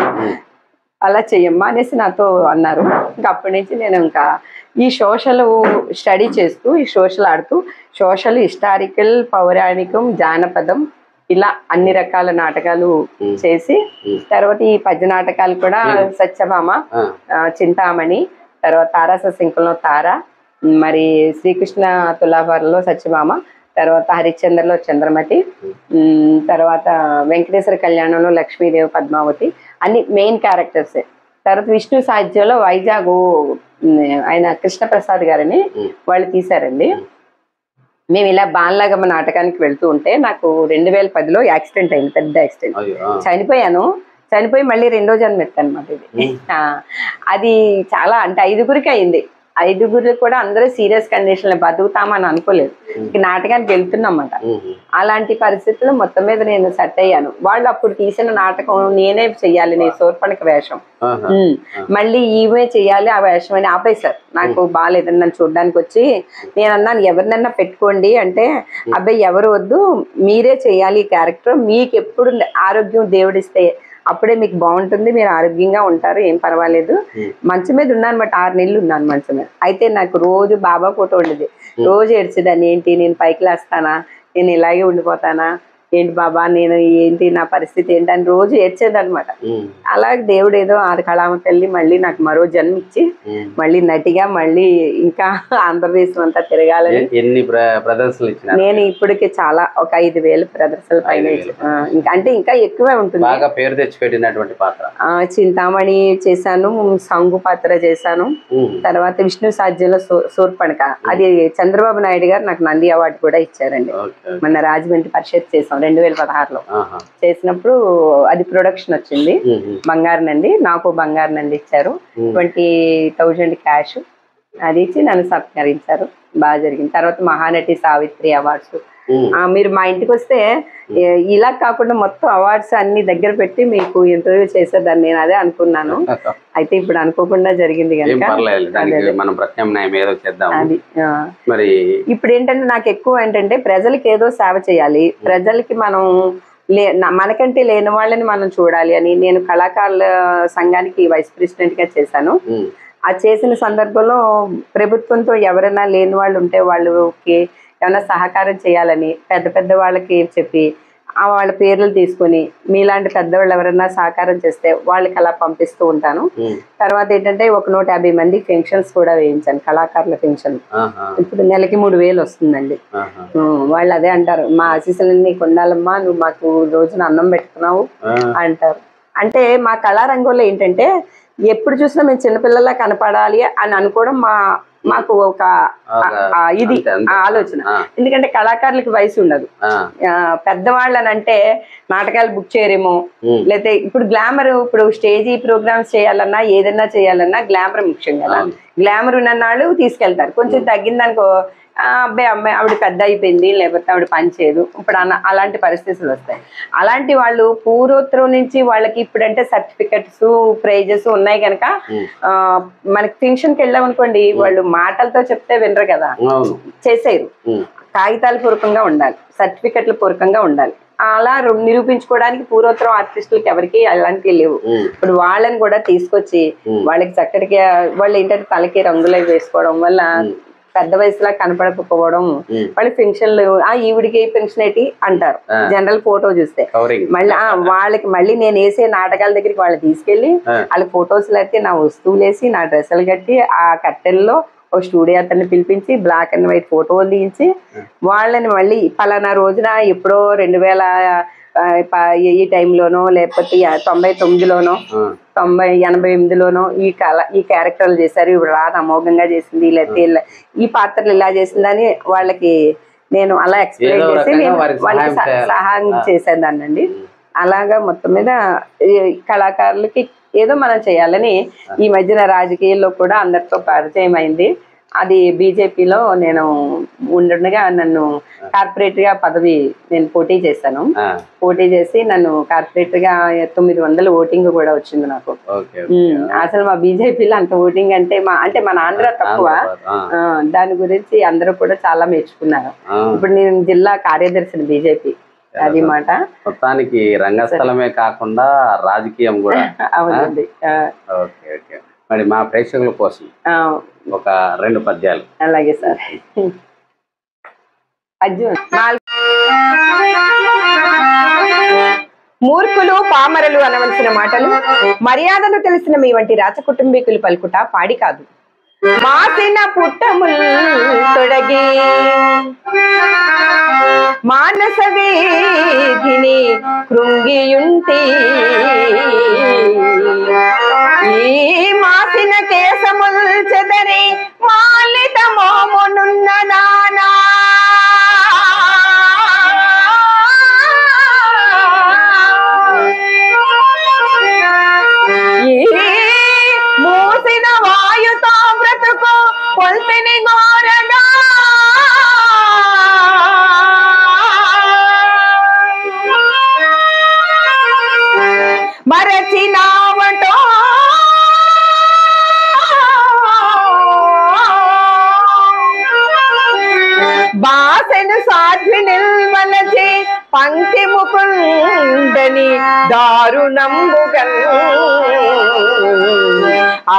అలా చెయ్యమ్మా అనేసి నాతో అన్నారు ఇంకా అప్పటి నుంచి నేను ఇంకా ఈ సోషల్ స్టడీ చేస్తూ ఈ సోషల్ ఆడుతూ సోషల్ హిస్టారికల్ పౌరాణికం జానపదం ఇలా అన్ని రకాల నాటకాలు ఉమ్. చేసి ఉమ్. తర్వాత ఈ పద్య నాటకాలు కూడా ఉమ్. సత్యభామ ఆ, ఆ, చింతామణి తర్వాత తారాస శంకులో తార మరి శ్రీకృష్ణ తులాభారంలో సత్యభామ తర్వాత హరిశ్చంద్రలో చంద్రమతి ఉమ్, తర్వాత వెంకటేశ్వర కళ్యాణంలో లక్ష్మీదేవి పద్మావతి అన్ని మెయిన్ క్యారెక్టర్స్ తర్వాత విష్ణు సాహిత్యంలో వైజాగ్ ఉమ్, ఆయన కృష్ణప్రసాద్ గారని ఉమ్. వాళ్ళు తీశారండి మేము ఇలా బాలనగమ్మ నాటకానికి వెళ్తూ ఉంటే నాకు రెండు వేల పదిలో యాక్సిడెంట్ అయింది పెద్ద యాక్సిడెంట్ అయ్యో, ఆ. చనిపోయాను చనిపోయి మళ్ళీ రెండో జన్మ ఎత్తాను అనమాట ఇది ఉమ్. ఆ, అది చాలా అంటే ఐదుగురికి అయింది ఐదుగురు కూడా అందరూ సీరియస్ కండిషన్ లో బతుకుతామని అనుకోలేదు ఇక నాటకానికి వెళ్తున్నమాట ఉమ్, ఉమ్. అలాంటి పరిస్థితుల్లో మొత్తం మీద నేను సెట్ అయ్యాను వాళ్ళు అప్పుడు తీసిన నాటకం నేనే చెయ్యాలి నేను సోర్పణిక వేషం ఆహా. ఉమ్. మళ్ళీ ఈమె చెయ్యాలి ఆ వేషం అని ఆపేశారు నాకు బాగాలేదని నన్ను చూడడానికి వచ్చి నేను అన్నాను ఎవరినన్నా పెట్టుకోండి అంటే అబ్బాయి ఎవరు వద్దు మీరే చెయ్యాలి ఈ క్యారెక్టర్ మీకు ఎప్పుడు ఆరోగ్యం దేవుడిస్తే అప్పుడే మీకు బాగుంటుంది మీరు ఆరోగ్యంగా ఉంటారు ఏం పర్వాలేదు Hmm. మంచం మీద ఉన్నాను బట్ ఆరు నెలలు ఉన్నాను మంచం మీద అయితే నాకు రోజు బాబా ఫోటో ఉండేది రోజు ఏడ్చేదాన్ని ఏంటి నేను పైకి లేస్తానా నేను ఇలాగే ఉండిపోతానా ఏంటి బాబా నేను ఏంటి నా పరిస్థితి ఏంటి అని రోజు ఏడ్చేదన్నమాట ఉమ్, అలాగే దేవుడు ఏదో ఆది కళామ తల్లి మళ్ళీ నాకు మరో జన్మ ఇచ్చి ఉమ్. మళ్ళీ నటిగా మళ్ళీ ఇంకా ఆంధ్రదేశం అంతా తిరగాలని ఎ- ఎన్ని ప్ర- ప్రదర్శనలు ఇచ్చినారు నేను ఇప్పటికి చాలా ఒక ఐదు వేలు ప్రదర్శనల పైన ఐదు వేలు. ఆ, ఇంకా అంటే ఇంకా ఎక్కువే ఉంటుంది బాగా పేరు తెచ్చిపెట్టినటువంటి పాత్ర ఆ, చింతామణి చేశాను సంగు పాత్ర చేశాను ఉమ్, తర్వాత విష్ణు సాధ్యంలో సూర్పణక అది చంద్రబాబు నాయుడు గారు నాకు నంది అవార్డు కూడా ఇచ్చారండి ఓకే మొన్న రాజమండ్రి పరిషత్ చేసాం రెండు వేల పదహారులో ఆహా. చేసినప్పుడు అది ప్రొడక్షన్ వచ్చింది ఉమ్, ఉమ్, బంగారు నంది నాకు బంగారు నంది ఇచ్చారు ఉమ్. ట్వంటీ థౌజండ్ క్యాష్ అది ఇచ్చి నన్ను సత్కరించారు బాగా జరిగింది తర్వాత మహానటి సావిత్రి అవార్డ్స్ ఉమ్. ఆ, మీరు మా ఇంటికి వస్తే ఏ- ఇలా కాకుండా మొత్తం అవార్డ్స్ అన్ని దగ్గర పెట్టి మీకు ఇంటర్వ్యూ చేసేదాన్ని నేను అదే అనుకున్నాను అయితే ఇప్పుడు అనుకోకుండా జరిగింది ఏం కనుక పర్లేదు దానికి అదే, అదే. మనం ప్రత్యామ్నాయం ఏదో చేద్దాం అది ఆ. మరి ఇప్పుడు ఏంటంటే నాకు ఎక్కువ ఏంటంటే ప్రజలకి ఏదో సేవ చేయాలి ప్రజలకి మనం లే నా- మనకంటే లేని వాళ్ళని మనం చూడాలి అని నేను కళాకారుల సంఘానికి వైస్ ప్రెసిడెంట్ గా చేశాను ఉమ్, ఆ చేసిన సందర్భంలో ప్రభుత్వంతో ఎవరైనా లేని వాళ్ళు ఉంటే వాళ్ళకి ఏమైనా సహకారం చేయాలని పెద్ద పెద్ద వాళ్ళకి చెప్పి ఆ వాళ్ళ పేర్లు తీసుకొని మీలాంటి పెద్దవాళ్ళు ఎవరైనా సహకారం చేస్తే వాళ్ళకి అలా పంపిస్తూ ఉంటాను ఉమ్, తర్వాత ఏంటంటే ఒక నూట యాభై మంది పెన్షన్స్ కూడా వేయించాను కళాకారుల పెన్షన్ ఆహా, ఇప్పుడు నెలకి మూడు వేలు వస్తుందండి ఆహా, ఉం, వాళ్ళు అదే అంటారు మా ఆశీస్సులన్నీ కొండాలమ్మా నువ్వు మాకు రోజున అన్నం పెట్టుకున్నావు ఆ, అంటారు అంటే మా కళారంగంలో ఏంటంటే ఎప్పుడు చూసినా మేము చిన్నపిల్లలా కనపడాలి అని అనుకోవడం మా మాకు ఒక ఒక- ఆ, ఇది అంతే, అంతే. ఆ ఆలోచన ఆ, ఎందుకంటే కళాకారులకి వయసు ఉండదు ఆ, ఆ, పెద్దవాళ్ళని అంటే నాటకాలు బుక్ చేయరేమో ఉమ్, లేకపోతే ఇప్పుడు గ్లామర్ ఇప్పుడు స్టేజీ ప్రోగ్రామ్స్ చేయాలన్నా ఏదన్నా చేయాలన్నా గ్లామర్ ముఖ్యం కదా అవును. గ్లామర్ ఉన్ననాళ్ళు తీసుకెళ్తారు కొంచెం తగ్గిందనుకో ఆ, అబ్బాయి అమ్మాయి ఆవిడ పెద్ద అయిపోయింది లేకపోతే ఆవిడ పని చేయదు ఇప్పుడు అన్న అలాంటి పరిస్థితులు వస్తాయి అలాంటి వాళ్ళు పూర్వోత్తరం నుంచి వాళ్ళకి ఇప్పుడంటే సర్టిఫికెట్స్ ప్రైజెస్ ఉన్నాయి కనుక ఉమ్, ఆ, మనకి పెన్షన్కి వెళ్ళాం అనుకోండి వాళ్ళు మాటలతో చెప్తే వినరు కదా అవును చేసేరు ఉమ్, కాగితాల పూర్వకంగా ఉండాలి సర్టిఫికెట్ల పూర్వకంగా ఉండాలి అలా రు- నిరూపించుకోవడానికి పూర్వోత్తరం ఆర్టిస్టులకి ఎవరికి అలాంటివి లేవు ఉమ్, ఇప్పుడు వాళ్ళని కూడా తీసుకొచ్చి ఉమ్. వాళ్ళకి చక్కటికి వాళ్ళు ఏంటంటే తలకి రంగులు అవి వేసుకోవడం వల్ల పెద్ద వయసులో కనపడకపోవడం ఉమ్. వాళ్ళకి పెన్షన్లు ఆ ఈవిడికి పెన్షన్ ఏంటి అంటారు ఆ. జనరల్ ఫోటో చూస్తే కవరింగ్ మళ్ళీ ఆ, వాళ్ళకి మళ్ళీ నేను వేసే నాటకాల దగ్గరికి వాళ్ళు తీసుకెళ్లి ఆ. వాళ్ళ ఫొటోస్ అయితే నా వస్తువులు వేసి నా డ్రెస్సులు కట్టి ఆ కట్టెల్లో ఒక స్టూడియో అతన్ని పిలిపించి బ్లాక్ అండ్ వైట్ ఫోటోలు తీయించి వాళ్ళని మళ్ళీ పలానా రోజున ఎప్పుడో రెండు వేల ఆ, ప- ఈ టైంలోనో లేకపోతే యా- తొంభై తొమ్మిదిలోనో ఆ, తొంభై ఎనభై ఎనిమిదిలోనో ఈ కళ ఈ క్యారెక్టర్లు చేశారు ఇప్పుడు రాదు అమోఘంగా చేసింది లేకపోతే ఇలా- ఈ పాత్రలు ఇలా చేసిందని వాళ్ళకి నేను అలా ఎక్స్ప్లెయిన్ ఏదో చేసి రకంగా నేను వారికి వాళ్ళకి సహాయం సహ- చేయాలి. సహాయం ఆ. చేసేదాన్నండి అలాగా మొత్తం మీద ఈ కళాకారులకి ఏదో మనం చేయాలని ఈ మధ్యన రాజకీయాల్లో కూడా అందరితో పరిచయం అయింది అది బీజేపీలో నేను ఉండగా నన్ను కార్పొరేట్ గా పదవి నేను పోటీ చేశాను ఆ, పోటీ చేసి నన్ను కార్పొరేట్ గా తొమ్మిది వందల ఓటింగ్ కూడా వచ్చింది నాకు ఓకే ఉమ్, అసలు మా బీజేపీలో అంత ఓటింగ్ అంటే మా అంటే మన ఆంధ్ర తక్కువ ఆ, ఆ, దాని గురించి అందరూ కూడా చాలా మెచ్చుకున్నారు ఆ. ఇప్పుడు నేను జిల్లా కార్యదర్శిని బీజేపీ అది మాట మొత్తానికి రంగస్థలమే కాకుండా రాజకీయం కూడా అవునండి ఆ, ఓకే ఓకే మరి మా ప్రేక్షకుల కోసం ఆ, ఒక రెండు పద్యాలు అలాగే సార్ అర్జున్ నాలుగు మూర్ఖులు పామరులు అనవలసిన మాటలు మర్యాదలు తెలిసిన మీ వంటి రాచ కుటుంబీకులు పలుకుట పాడి కాదు మాసిన పుట్టముల్ తొడగి మానస వీధిని కృంగియుంటి ఈ మాసిన కేశముల్ చెదరి మాలిత మోమునున్న నానా ఈ మూసిన వాయుతో బ్రతుకు పొల్పిని గోరగా మరచినావటో బాసెను సాధ్వి నిల్వలచి పంక్తి ముకుండని దారుణంబుగన్ ఆ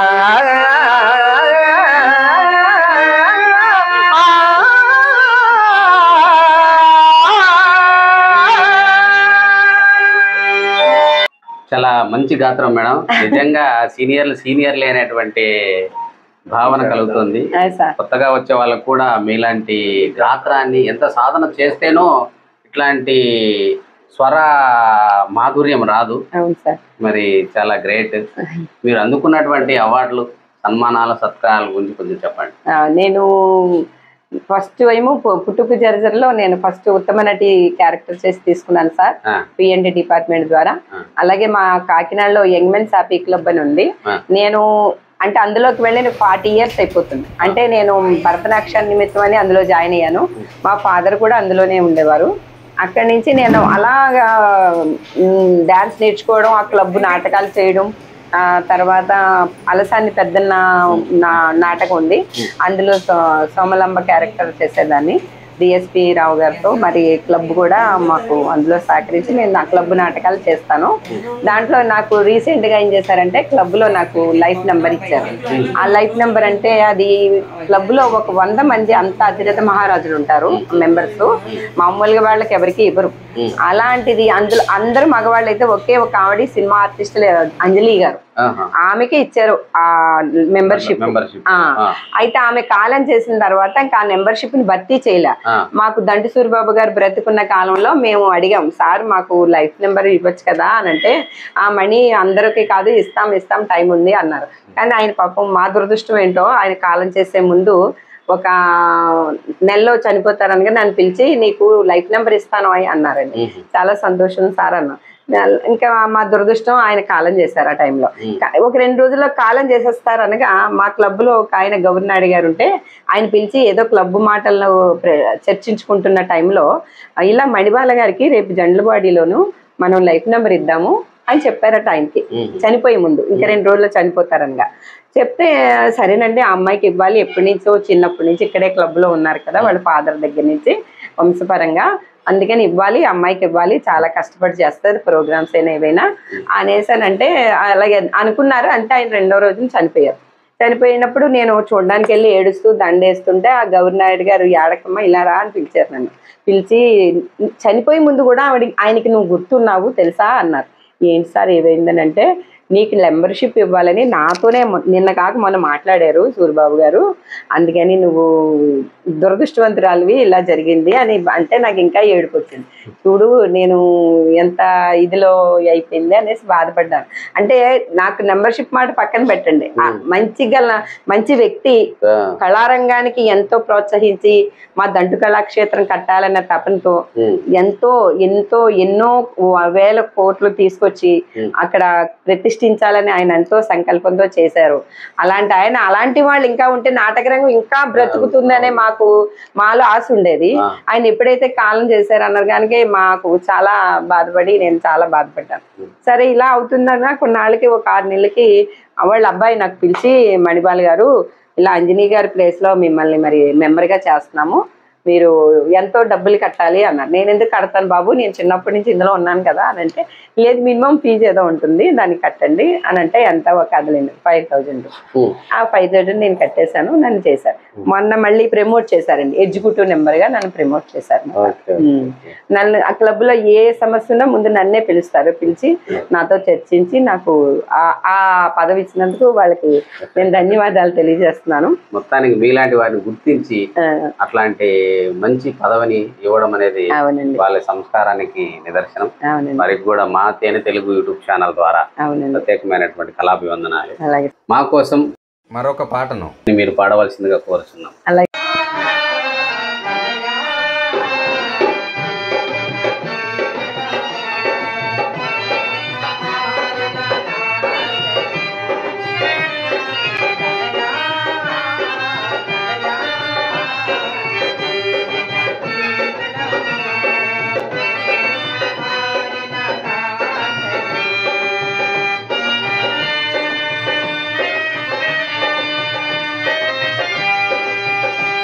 చాలా మంచి గాత్రం మేడం నిజంగా సీనియర్లు సీనియర్లే అనేటువంటి భావన కలుగుతుంది సార్ కొత్తగా వచ్చే వాళ్ళకు కూడా మీలాంటి గాత్రాన్ని ఎంత సాధన చేస్తేనో ఇట్లాంటి స్వర మాధుర్యం రాదు అవును సార్ మరి చాలా గ్రేట్ మీరు అందుకున్నటువంటి అవార్డులు సన్మానాల సత్కారాల గురించి కొంచెం చెప్పండి ఆ, నేను ఫస్ట్ ఏమో పు- పుట్టుకు జర్జర్లో నేను ఫస్ట్ ఉత్తమ నటి క్యారెక్టర్ చేసి తీసుకున్నాను సార్ ఆ, పిఎన్డి డిపార్ట్మెంట్ ద్వారా ఆ. అలాగే మా కాకినాడలో యంగ్ మెన్స్ హ్యాపీ క్లబ్ అని ఉంది ఆ. నేను అంటే అందులోకి వెళ్ళి నేను ఫార్టీ ఇయర్స్ అయిపోతుంది అంటే నేను భరతనాట్యం నిమిత్తం అని అందులో జాయిన్ అయ్యాను మా ఫాదర్ కూడా అందులోనే ఉండేవారు అక్కడి నుంచి నేను అలాగా డ్యాన్స్ నేర్చుకోవడం ఆ క్లబ్ నాటకాలు చేయడం ఆ తర్వాత అలసాని పెద్దన్న నా నాటకం ఉంది అందులో సో- సోమలంబ క్యారెక్టర్ చేసేదాన్ని డిఎస్పి రావు గారితో మరి క్లబ్ కూడా మాకు అందులో సహకరించి నేను నా క్లబ్ నాటకాలు చేస్తాను దాంట్లో నాకు రీసెంట్ గా ఏం చేశారంటే క్లబ్ లో నాకు లైఫ్ నెంబర్ ఇచ్చారు ఆ లైఫ్ నెంబర్ అంటే అది క్లబ్ లో ఒక వంద మంది అంత అతిరథ మహారాజులు ఉంటారు మెంబర్స్ మామూలుగా వాళ్ళకి ఎవరికి ఇవ్వరు అలాంటిది అందులో అందరూ మగవాళ్ళు అయితే ఒకే ఒక ఆవిడ సినిమా ఆర్టిస్ట్ అంజలి గారు ఆహా. ఆమెకే ఇచ్చారు ఆ మెంబర్షిప్ Membership. ఆ. ఆ. అయితే ఆమె కాలం చేసిన తర్వాత ఇంకా ఆ మెంబర్షిప్ ని భర్తీ చేయలే ఆ. మాకు దండి సూరిబాబు గారు బ్రతుకున్న కాలంలో మేము అడిగాం సార్ మాకు లైఫ్ నెంబర్ ఇవ్వచ్చు కదా అని అంటే ఆ మనీ అందరికీ కాదు ఇస్తాం ఇస్తాం టైం ఉంది అన్నారు కానీ ఆయన పాపం మా దురదృష్టం ఏంటో ఆయన కాలం చేసే ముందు ఒక నెలలో చనిపోతారనగా నన్ను పిలిచి నీకు లైఫ్ నెంబర్ ఇస్తాను అని అన్నారండి మ్మ్. చాలా సంతోషం సార్ అన్న ఇంకా మా దురదృష్టం ఆయన కాలం చేశారు ఆ టైంలో కా- ఒక రెండు రోజుల్లో కాలం చేసేస్తారు అనగా మా క్లబ్ లో ఒక ఆయన గవర్నర్ గారు ఉంటే ఆయన పిలిచి ఏదో క్లబ్ మాటలను ప్ర- చర్చించుకుంటున్న టైంలో ఇలా మణిబాల గారికి రేపు జండ్లబాడీలోను మనం లైఫ్ నెంబర్ ఇద్దాము అని చెప్పారట ఆయనకి మ్మ్. చనిపోయే ముందు ఇంకా రెండు రోజుల్లో చనిపోతారనగా చెప్తే సరేనండి ఆ అమ్మాయికి ఇవ్వాలి ఎప్పటి నుంచో చిన్నప్పటి నుంచి ఇక్కడే క్లబ్ లో ఉన్నారు కదా వాళ్ళ ఫాదర్ దగ్గర నుంచి వంశపరంగా అందుకని ఇవ్వాలి ఆ అమ్మాయికి ఇవ్వాలి చాలా కష్టపడి చేస్తారు ప్రోగ్రామ్స్ అయినా ఏవైనా అనేసానంటే అలాగే అనుకున్నారు అంటే ఆయన రెండో రోజున చనిపోయారు చనిపోయినప్పుడు నేను చూడడానికి వెళ్ళి ఏడుస్తూ దండేస్తుంటే ఆ గవర్నర్ గారు ఏడకమ్మ ఇలా రా అని పిలిచారు నన్ను పిలిచి చనిపోయే ముందు కూడా ఆవిడ ఆయనకి నువ్వు గుర్తున్నావు తెలుసా అన్నారు ఏంటి సార్ ఏమైందని అంటే నీకు మెంబర్షిప్ ఇవ్వాలని నాతోనే మొ- నిన్న కాక మొన్న మాట్లాడారు సూరిబాబు గారు అందుకని నువ్వు దురదృష్టవంతురాలివి ఇలా జరిగింది అని అంటే నాకు ఇంకా ఏడుపు వచ్చింది చూడు నేను ఎంత ఇదిలో అయిపోయింది అనేసి బాధపడ్డాను అంటే నాకు మెంబర్షిప్ మాట పక్కన పెట్టండి ఆ మంచి గల మంచి వ్యక్తి ఆ. కళారంగానికి ఎంతో ప్రోత్సహించి మా దంటు కళాక్షేత్రం కట్టాలన్న తపనతో మ్మ్. ఎంతో ఎంతో ఎన్నో వేల కోట్లు తీసుకొచ్చి Hmm. అక్కడ ప్రతిష్ఠించాలని ఆయన ఎంతో సంకల్పంతో చేశారు అలాంటి ఆయన అలాంటి వాళ్ళు ఇంకా ఉంటే నాటకరంగం ఇంకా బ్రతుకుతుందనే మాకు మాలో ఆశ ఉండేది Ah. ఆయన ఎప్పుడైతే కాలం చేశారు అన్నారు కనుక మాకు చాలా బాధపడి నేను చాలా బాధపడ్డాను సరే ఇలా అవుతుందన్నా కొన్నాళ్ళకి ఒక ఆరు నెలలకి వాళ్ళ అబ్బాయి నాకు పిలిచి మణిబాల్ గారు ఇలా అంజనీ గారి ప్లేస్ లో మిమ్మల్ని మరి మెంబర్ గా చేస్తున్నాము మీరు ఎంతో డబ్బులు కట్టాలి అన్నారు నేను ఎందుకు కడతాను బాబు నేను చిన్నప్పటి నుంచి ఇందులో ఉన్నాను కదా అని అంటే లేదు మినిమం ఫీజు ఏదో ఉంటుంది దాన్ని కట్టండి అని అంటే ఎంత ఒక అదలేండి ఫైవ్ థౌజండ్ మ్మ్. ఆ ఫైవ్ థౌజండ్ నేను కట్టేశాను నన్ను చేశారు మొన్న మళ్ళీ ప్రమోట్ చేశారండి ఎగ్జిక్యూటివ్ నెంబర్ గా నన్ను ప్రమోట్ చేశారు ఓకే ఉమ్. నన్ను ఆ క్లబ్ లో ఏ సమస్య ఉన్నా ముందు నన్నే పిలుస్తారు పిలిచి నాతో చర్చించి నాకు ఆ- ఆ పదవి ఇచ్చినందుకు వాళ్ళకి నేను ధన్యవాదాలు తెలియజేస్తున్నాను మొత్తానికి మీలాంటి వారిని గుర్తించి ఆ, అట్లాంటి మంచి పదవిని ఇవ్వడం అనేది అవునండి వాళ్ళ సంస్కారానికి నిదర్శనం అవునండి వారికి కూడా మా తేనె తెలుగు యూట్యూబ్ ఛానల్ ద్వారా అవునండి ప్రత్యేకమైనటువంటి కళాభివందనాలు అలాగే మా కోసం మరొక పాటను మీరు పాడవలసిందిగా కోరుచున్నాం అలాగే ఆ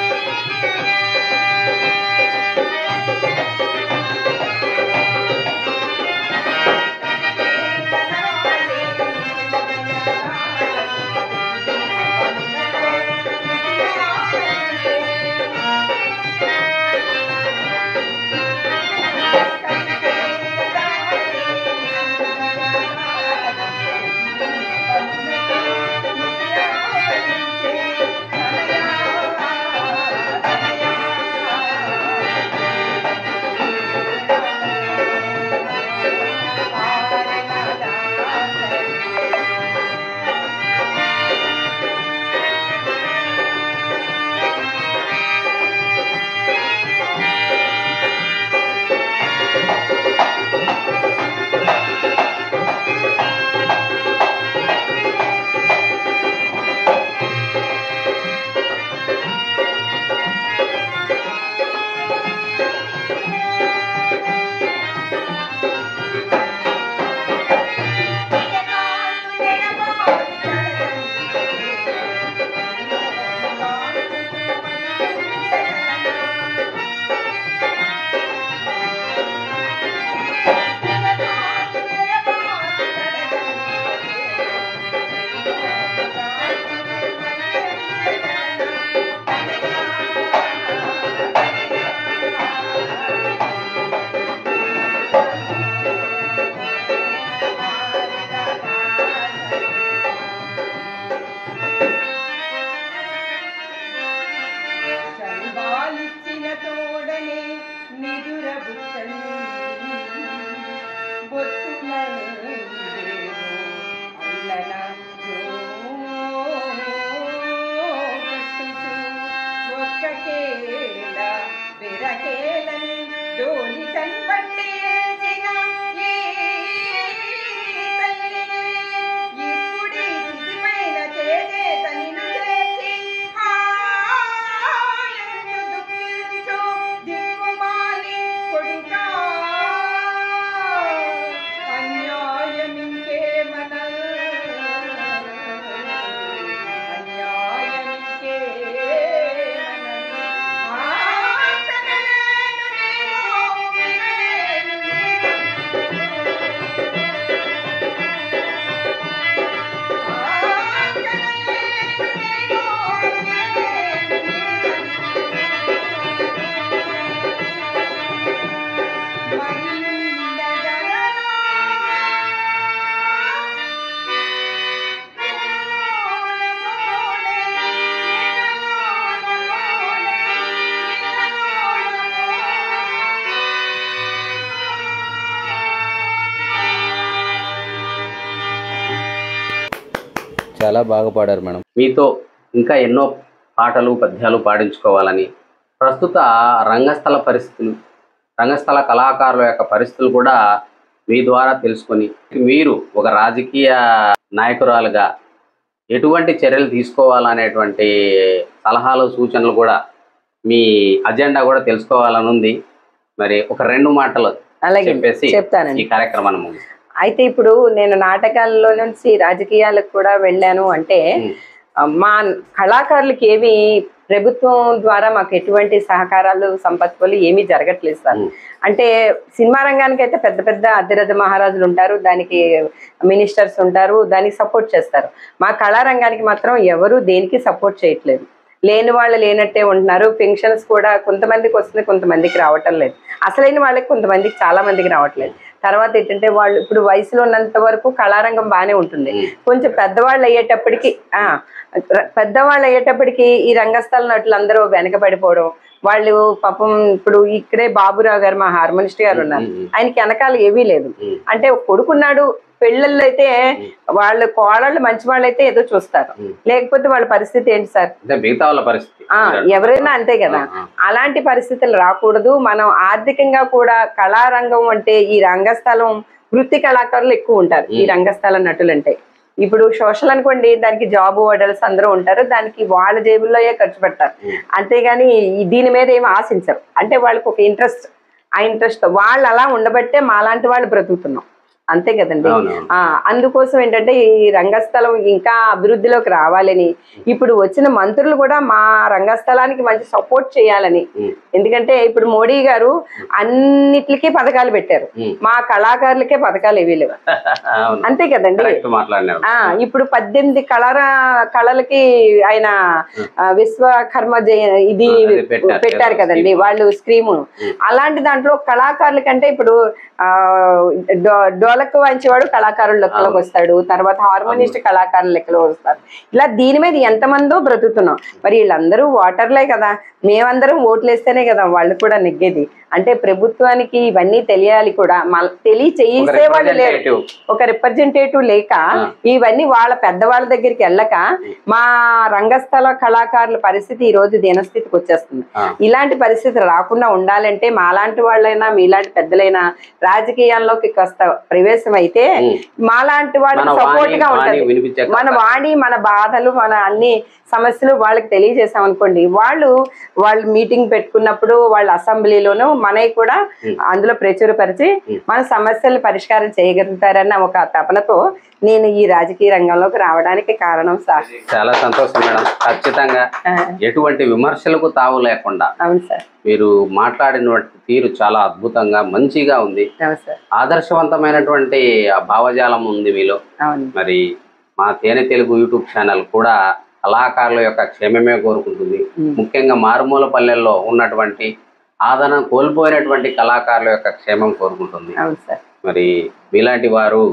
చాలా బాగా పాడారు మేడం మీతో ఇంకా ఎన్నో పాటలు పద్యాలు పాడించుకోవాలని ప్రస్తుత రంగస్థల పరిస్థితులు రంగస్థల కళాకారుల యొక్క పరిస్థితులు కూడా మీ ద్వారా తెలుసుకొని మీరు ఒక రాజకీయ నాయకురాలుగా ఎటువంటి చర్యలు తీసుకోవాలనేటువంటి సలహాలు సూచనలు కూడా మీ అజెండా కూడా తెలుసుకోవాలని ఉంది మరి ఒక రెండు మాటలు అలాగే చెప్పేసి చెప్తానండి ఈ కార్యక్రమాన్ని ముగిస్తాం. అయితే ఇప్పుడు నేను నాటకాల్లో నుంచి రాజకీయాలకు కూడా వెళ్ళాను అంటే ఉమ్. ఆ, మా కళాకారులకి ఏమి ప్రభుత్వం ద్వారా మాకు ఎటువంటి సహకారాలు సంపత్తులు ఏమీ జరగట్లేదు సార్ ఉమ్. అంటే సినిమా రంగానికి అయితే పెద్ద పెద్ద అతిరథ మహారాజులు ఉంటారు దానికి మినిస్టర్స్ ఉంటారు దానికి సపోర్ట్ చేస్తారు మా కళారంగానికి మాత్రం ఎవరు దేనికి సపోర్ట్ చేయట్లేదు లేని వాళ్ళు లేనట్టే ఉంటున్నారు పెన్షన్స్ కూడా కొంతమందికి వస్తుంది కొంతమందికి రావటం లేదు అసలైన వాళ్ళకి కొంతమందికి చాలా మందికి రావట్లేదు తర్వాత ఏంటంటే వాళ్ళు ఇప్పుడు వయసులో ఉన్నంత వరకు కళారంగం బాగానే ఉంటుంది ఉమ్. కొంచెం పెద్దవాళ్ళు అయ్యేటప్పటికి ఆ ర- పెద్దవాళ్ళు అయ్యేటప్పటికి ఈ రంగస్థల నటులు అందరూ వెనకబడిపోవడం వాళ్ళు పాపం ఇప్పుడు ఇక్కడే బాబురావు గారు మా హార్మోనిస్ట్ గారు ఉన్నారు ఉమ్. ఆయనకి వెనకాల ఏమీ లేదు ఉమ్. అంటే ఒక కొడుకున్నాడు పెళ్ళల్లో అయితే వాళ్ళ కోడళ్ళు మంచి వాళ్ళు అయితే ఏదో చూస్తారు ఉమ్. లేకపోతే వాళ్ళ పరిస్థితి ఏంటి సార్ అంటే మిగతా వాళ్ళ పరిస్థితి ఆ ఎవరైనా అంతే కదా ఆ, ఆ. అలాంటి పరిస్థితులు రాకూడదు మనం ఆర్థికంగా కూడా కళారంగం అంటే ఈ రంగస్థలం వృత్తి కళాకారులు ఎక్కువ ఉంటారు ఈ మ్. రంగస్థల నటులు అంటే ఇప్పుడు సోషల్ అనుకోండి దానికి జాబ్ ఓడల్స్ అందరూ ఉంటారు దానికి వాళ్ళ జేబుల్లోయే ఖర్చు పెడతారు మ్. అంతేగాని ఈ- దీని మీద ఏమి ఆశించరు అంటే వాళ్ళకి ఒక ఇంట్రెస్ట్ ఆ ఇంట్రెస్ట్ వాళ్ళు అలా ఉండబట్టే మాలాంటి వాళ్ళు బ్రతుకుతున్నాం అంతే కదండి అవునవును. ఆ అందుకోసం ఏంటంటే ఈ రంగస్థలం ఇంకా అభివృద్ధిలోకి రావాలని ఇప్పుడు వచ్చిన మంత్రులు కూడా మా రంగస్థలానికి మంచి సపోర్ట్ చేయాలని ఉమ్. ఎందుకంటే ఇప్పుడు మోడీ గారు అన్నిటికీ పథకాలు పెట్టారు ఉమ్. మా కళాకారులకే పథకాలు ఏవీ లేవు అవును అంతే కదండి కరెక్ట్ మాట్లాడినారు ఆ ఇప్పుడు పద్దెనిమిది కళల కళలకి ఆయన ఆ, విశ్వకర్మ జయ ఇది ఆ, అది పెట్టారు. పెట్టారు కదండి స్కీమ్. వాళ్ళు స్క్రీము అలాంటి దాంట్లో కళాకారుల కంటే ఇప్పుడు ఆ డో- డోలకు వాయించేవాడు కళాకారుల లెక్కలోకి వస్తాడు తర్వాత హార్మోనిస్ట్ కళాకారుల లెక్కలో వస్తారు ఇలా దీని మీద ఎంతమందో బ్రతుకుతున్నాం మరి వీళ్ళందరూ ఓటర్లే కదా మేమందరం ఓట్లు వేస్తేనే కదా వాళ్ళు కూడా నెగ్గేది అంటే ప్రభుత్వానికి ఇవన్నీ తెలియాలి కూడా మన- తెలియ చేయిస్తే వాళ్ళు లేరు representative. ఒక రిప్రజెంటేటివ్ లేక ఆ. ఇవన్నీ వాళ్ళ పెద్దవాళ్ళ దగ్గరికి వెళ్ళక మా రంగస్థల కళాకారుల పరిస్థితి ఈ రోజు దీనస్థితికి వచ్చేస్తుంది ఆ. ఇలాంటి పరిస్థితి రాకుండా ఉండాలంటే మాలాంటి వాళ్ళైనా మీలాంటి పెద్దలైనా రాజకీయాల్లోకి కాస్త ప్రవేశం అయితే ఉమ్. మాలాంటి వాళ్ళకి మన సపోర్ట్ వాణి- గా వాణి ఉంటది వినిపించే మన కాస్త. వాణి మన బాధలు మన అన్ని సమస్యలు వాళ్ళకి తెలియజేసాం అనుకోండి వాళ్ళు వాళ్ళు మీటింగ్ పెట్టుకున్నప్పుడు వాళ్ళ అసెంబ్లీలోనూ మనవి కూడా అందులో ప్రచురపరిచి మన సమస్యలు పరిష్కారం చేయగలుగుతారన్న ఒక తపనతో నేను ఈ రాజకీయ రంగంలోకి రావడానికి కారణం సార్ చాలా సంతోషం మేడం ఖచ్చితంగా ఆ, ఎటువంటి విమర్శలకు తావు లేకుండా అవును సార్ మీరు మాట్లాడిన తీరు చాలా అద్భుతంగా మంచిగా ఉంది అవును సార్ ఆదర్శవంతమైనటువంటి ఆ భావజాలం ఉంది మీలో అవును మరి మా తేనె తెలుగు యూట్యూబ్ ఛానల్ కూడా కళాకారుల యొక్క క్షేమమే కోరుకుంటుంది ఉమ్. ముఖ్యంగా మారుమూల పల్లెల్లో ఉన్నటువంటి ఆదరణ కోల్పోయినటువంటి కళాకారుల యొక్క క్షేమం కోరుకుంటుంది అవును సార్ మరి మీలాంటి వారు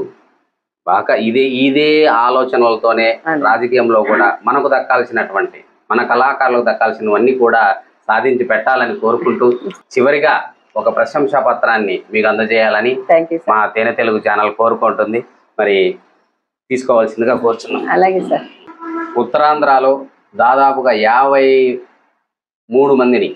బాగా ఇదే ఇదే ఆలోచనలతోనే అవును. రాజకీయంలో కూడా మనకు దక్కాల్సినటువంటి మన కళాకారులకు దక్కాల్సినవన్నీ కూడా సాధించి పెట్టాలని కోరుకుంటూ చివరిగా ఒక ప్రశంసా పత్రాన్ని మీకు అందజేయాలని థ్యాంక్ యూ మా సార్ తేనె తెలుగు ఛానల్ కోరుకుంటుంది మరి తీసుకోవాల్సిందిగా కోరుచున్నాం అలాగే సార్ ఉత్తరాంధ్రలో దాదాపుగా యాభై మూడు మందిని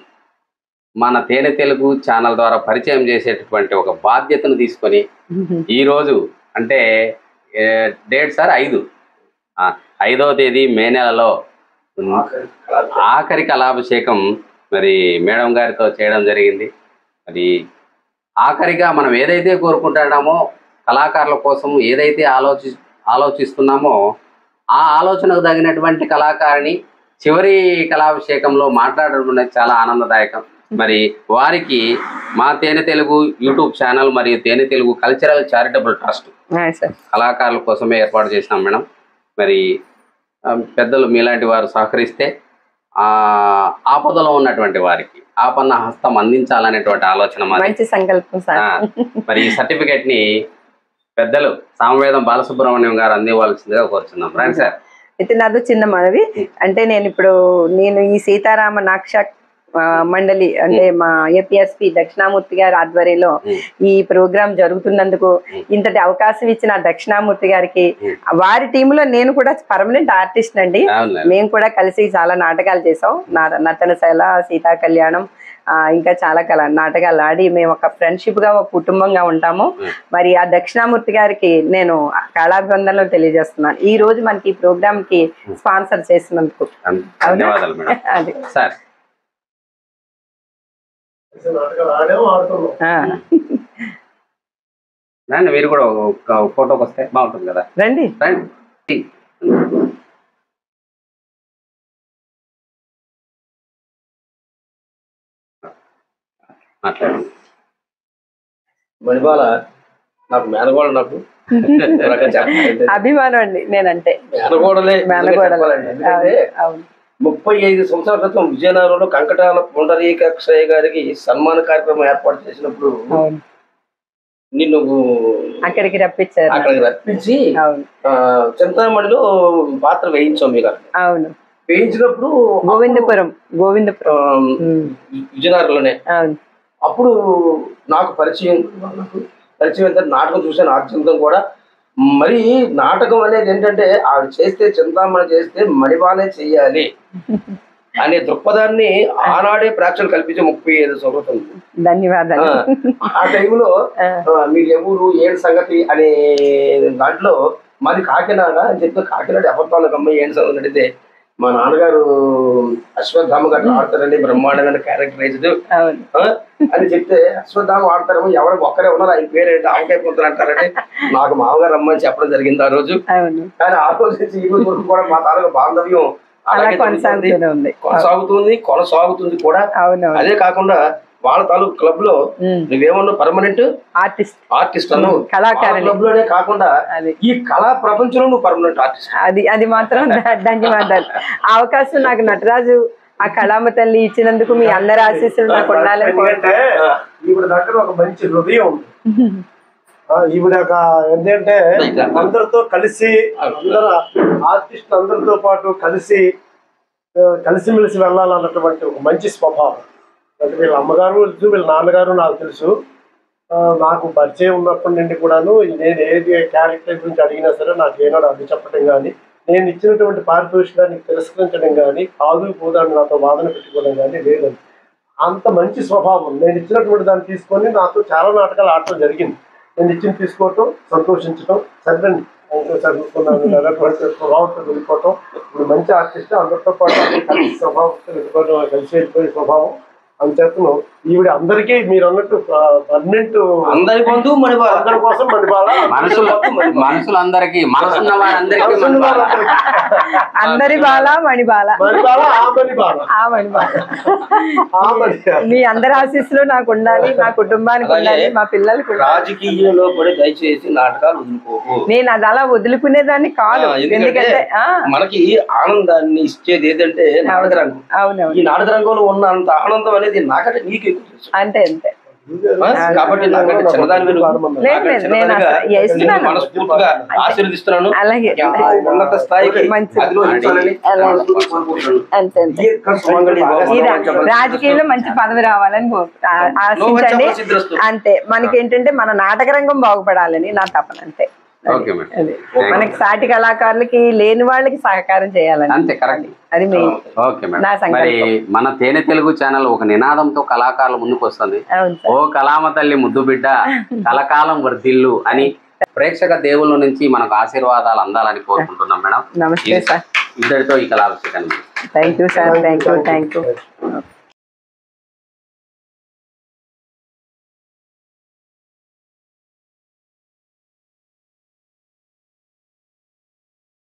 మన తేనె తెలుగు ఛానల్ ద్వారా పరిచయం చేసేటటువంటి ఒక బాధ్యతను తీసుకొని ఈరోజు అంటే ఏ, డేట్ సార్ ఐదు ఆ, ఐదవ తేదీ మే నెలలో ఆఖరి కళాభిషేకం మరి మేడం గారితో చేయడం జరిగింది మరి ఆఖరిగా మనం ఏదైతే కోరుకుంటున్నామో కళాకారుల కోసం ఏదైతే ఆలోచి ఆలోచిస్తున్నామో ఆ ఆలోచనకు తగినటువంటి కళాకారిణి చివరి కళాభిషేకంలో మాట్లాడడం అనేది చాలా ఆనందదాయకం మరి వారికి మా తేనె తెలుగు యూట్యూబ్ ఛానల్ మరియు తేనె తెలుగు కల్చరల్ చారిటబుల్ ట్రస్ట్ ఆ, సార్ కళాకారుల కోసమే ఏర్పాటు చేసినాం మేడం మరి ఆ, పెద్దలు మీలాంటి వారు సహకరిస్తే ఆ ఆపదలో ఉన్నటువంటి వారికి ఆపన్న హస్తం అందించాలనేటువంటి ఆలోచన మాది మంచి సంకల్పం సార్ ఆ, మరి ఈ సర్టిఫికెట్ ని పెద్దలు సామవేదం బాలసుబ్రహ్మణ్యం గారు అందివ్వాల్సిందిగా కోరుచున్నాం రండి సార్ అయితే నాదో చిన్న మనవి అంటే నేను ఇప్పుడు నేను ఈ సీతారామ నాక్ష ఆ, మండలి అంటే మా ఏపీఎస్పి దక్షిణామూర్తి గారి ఆధ్వర్యంలో ఉమ్. ఈ ప్రోగ్రాం జరుగుతున్నందుకు ఇంతటి అవకాశం ఇచ్చిన దక్షిణామూర్తి గారికి వారి టీంలో నేను కూడా పర్మనెంట్ ఆర్టిస్ట్ అండి అవునులే. మేము కూడా కలిసి చాలా నాటకాలు చేసాం నా నతనశైల సీతా కళ్యాణం ఆ, ఇంకా చాలా కళ నాటకాలు ఆడి మేము ఒక ఫ్రెండ్షిప్ గా ఒక కుటుంబంగా ఉంటాము మరి ఆ దక్షిణామూర్తి గారికి నేను కళాభివందనలు తెలియజేస్తున్నాను ఈ రోజు మనకి ఈ ప్రోగ్రామ్ కి స్పాన్సర్ చేసినందుకు ధన్యవాదాలు మేడం అది సార్ నాటకాలు ఆడాము ఆడుతున్నాం ఆ. రండి మీరు కూడా ఒక ఫోటోకి వస్తే బాగుంటుంది కదా రండి రండి మాట్లాడండి మణిబాల నాకు మేనగోడ నాకు రకంగా చెప్పాలంటే అభిమానం అండి నేనంటే మేనగోడలే మేనగోడలు చెప్పాలండి. ఎందుకంటే అవును ముప్పై ఐదు సంవత్సరాల క్రితం విజయనగరంలో కంకటాల పుండరీకాక్షయ్య గారికి సన్మాన కార్యక్రమం ఏర్పాటు చేసినప్పుడు అవును నిన్ను అక్కడికి రప్పించారు అక్కడికి రప్పించి అవును ఆ, చింతామణిలో పాత్ర వేయించాం మీకు అవును వేయించినప్పుడు గోవిందపురం గోవిందపురం ఆ, ఉమ్, విజయనగరంలోనే అవును అప్పుడు నాకు పరిచయం నాకు పరిచయం అయితే నాటకం చూసాను ఆర్చింతం కూడా మరి నాటకం అనేది ఏంటంటే ఆవిడ చేస్తే చింతామణి చేస్తే మణిబాలే చెయ్యాలి అనే దృక్పథాన్ని ఆనాడే ప్రేక్షకులు కల్పించే ముప్పై ఐదు సంవత్సరం ధన్యవాదాలు ఆ టైంలో ఆ. ఆ, మీరు ఎవరు ఏడు సంగతి అనే దాంట్లో మాది కాకినాడ అని చెప్తే కాకినాడ ఎవరితో అమ్మాయి ఏంటి సంగతి అడిగితే మా నాన్నగారు అశ్వత్థామ గారు ఆడతారండి బ్రహ్మాండమైన క్యారెక్టరైజ్డ్ అవును ఆ? అని చెప్తే అశ్వత్థామ ఆడతారేమో ఎవరు ఒక్కరే ఉన్నారు ఆయన పేరేంటి ఆవకాయ పుత్రులు అంటారంటే నాకు మామగారు రమ్మని చెప్పడం జరిగింది ఆ రోజు అవును కానీ ఆ రోజు నుంచి ఈ రోజు వరకు కూడా మా తాలూకు బాంధవ్యం అలా అలాగే జరుగుతుంది. కొనసాగుతూనే ఉంది కొనసాగుతుంది కొనసాగుతుంది కూడా అవును అదే కాకుండా వాళ్ళ తాలూకు క్లబ్ లో నువ్వేమన్నా పర్మనెంట్ ఆర్టిస్ట్ ఆర్టిస్ట్ అన్నావు కళాకారుని. క్లబ్ లోనే కాకుండా అది. ఈ కళా ప్రపంచంలో నువ్వు పర్మనెంట్ ఆర్టిస్ట్ అది అది మాత్రం ధ- ధన్యవాదాలు ఆ అవకాశం నాకు నటరాజు ఆ కళామ తల్లి ఇచ్చినందుకు మీ అందరి ఆశీస్సులు నాకు ఉండాలని ఎందుకంటే ఈవిడ దగ్గర ఒక మంచి హృదయం ఉంది ఆ, ఈవిడ ఒక ఏంటంటే అందరితో కలిసి అందరు ఆర్టిస్ట్ అందరితో పాటు కలిసి ఆ, కలిసిమెలిసి వెళ్ళాలన్నటువంటి ఒక మంచి స్వభావం అంటే వీళ్ళ అమ్మగారు తెలుసు వీళ్ళ నాన్నగారు నాకు తెలుసు ఆ, నాకు పరిచయం ఉన్నప్పటి నుండి కూడాను నేను ఏది క్యారెక్టర్ గురించి అడిగినా సరే నాకు ఏనాడు అది చెప్పడం కానీ నేను ఇచ్చినటువంటి పారితోషికాన్ని తిరస్కరించడం కానీ కాదు పోదాన్ని నాతో వాదన పెట్టుకోవడం కానీ లేదండి అంత మంచి స్వభావం నేను ఇచ్చినటువంటి దాన్ని తీసుకొని నాతో చాలా నాటకాలు ఆడటం జరిగింది నేను ఇచ్చింది తీసుకోవటం సంతోషించటం సరేనండి ఇంకా చదువుకున్నాను అనేటువంటి స్వభావంతో వెళ్ళిపోవటం ఇప్పుడు మంచి ఆర్టిస్ట్ అందరితో పాటు అన్ని కలిసి స్వభావంతో వెళ్ళిపోవడం కలిసి వెళ్ళిపోయే స్వభావం అంచేతను ఈవిడ అందరికీ మీరు అన్నట్టు పర్మనెంట్ అందరి బంధువు మణిబాల అందరి కోసం మణిబాల మనుషులు మనుషులందరికీ మనసున్న వారందరికీ మనసున్న మన బాల. వాళ్ళందరికీ. అందరి బాల మణి బాల మణిబాల ఆ మణిబాల ఆ మణి బాల ఆ మణిబాల మీ అందరి ఆశీస్సులు నాకు ఉండాలి మా కుటుంబానికి ఉండాలి మా పిల్లలకు ఉండాలి. రాజకీయంలో పడి దయచేసి నాటకాలు వదులుకోకు నేను అది అలా వదులుకునేదాన్ని కాదు ఆ, ఎందుకంటే ఆ, మనకి ఆనందాన్ని ఇచ్చేది ఏదంటే నాటక రంగం అవునవును ఈ నాటక రంగంలో ఉన్న అంత ఆనందం అనేది నాకంటే నీకు ఎక్కువ తెలుసు అంతే అంతే ఆ, కాబట్టి నాకంటే చిన్నదాని లేదు, లేదు, నేను అసలు చేస్తున్నాను. మనస్ఫూర్తిగా ఆశీర్వదిస్తున్నాను అలాగే ఎంతో ఉన్నత స్థాయికి మంచిది. అధిరోహించాలని అలాగే. కోరుకుంటున్నాను. అంతే అంతే సుమంగళి ఈ భగవాన్ రా- చెప్పండి. రాజకీయాల్లో మంచి పదవి రావాలని కో- ఆ- ఆశించండి నువ్వు సిద్ధిస్తూ. అంతే మనకి ఏంటంటే మన నాటక రంగం బాగుపడాలని నా తపన అంతే అది. ఓకే మేడం అది మనకి సాటి కళాకారులకి లేని వాళ్ళకి సహకారం చేయాలని అంతే కరెక్ట్ అది మెయిన్ ఓకే నా మేడం సంకల్పం. మరి మన తేనె తెలుగు ఛానల్ ఒక నినాదంతో కళాకారుల ముందుకు వస్తుంది అవును ఓ సార్ కళామ తల్లి ముద్దు బిడ్డ కలకాలం వర్ధిల్లు అని ప్రేక్షక దేవుళ్ళ నుంచి మనకు ఆశీర్వాదాలు అందాలని కోరుకుంటున్నాం మేడం నమస్తే సార్ ఇద్దరితో ఈ కళాభిషేకాన్ని thank you sir thank you thank you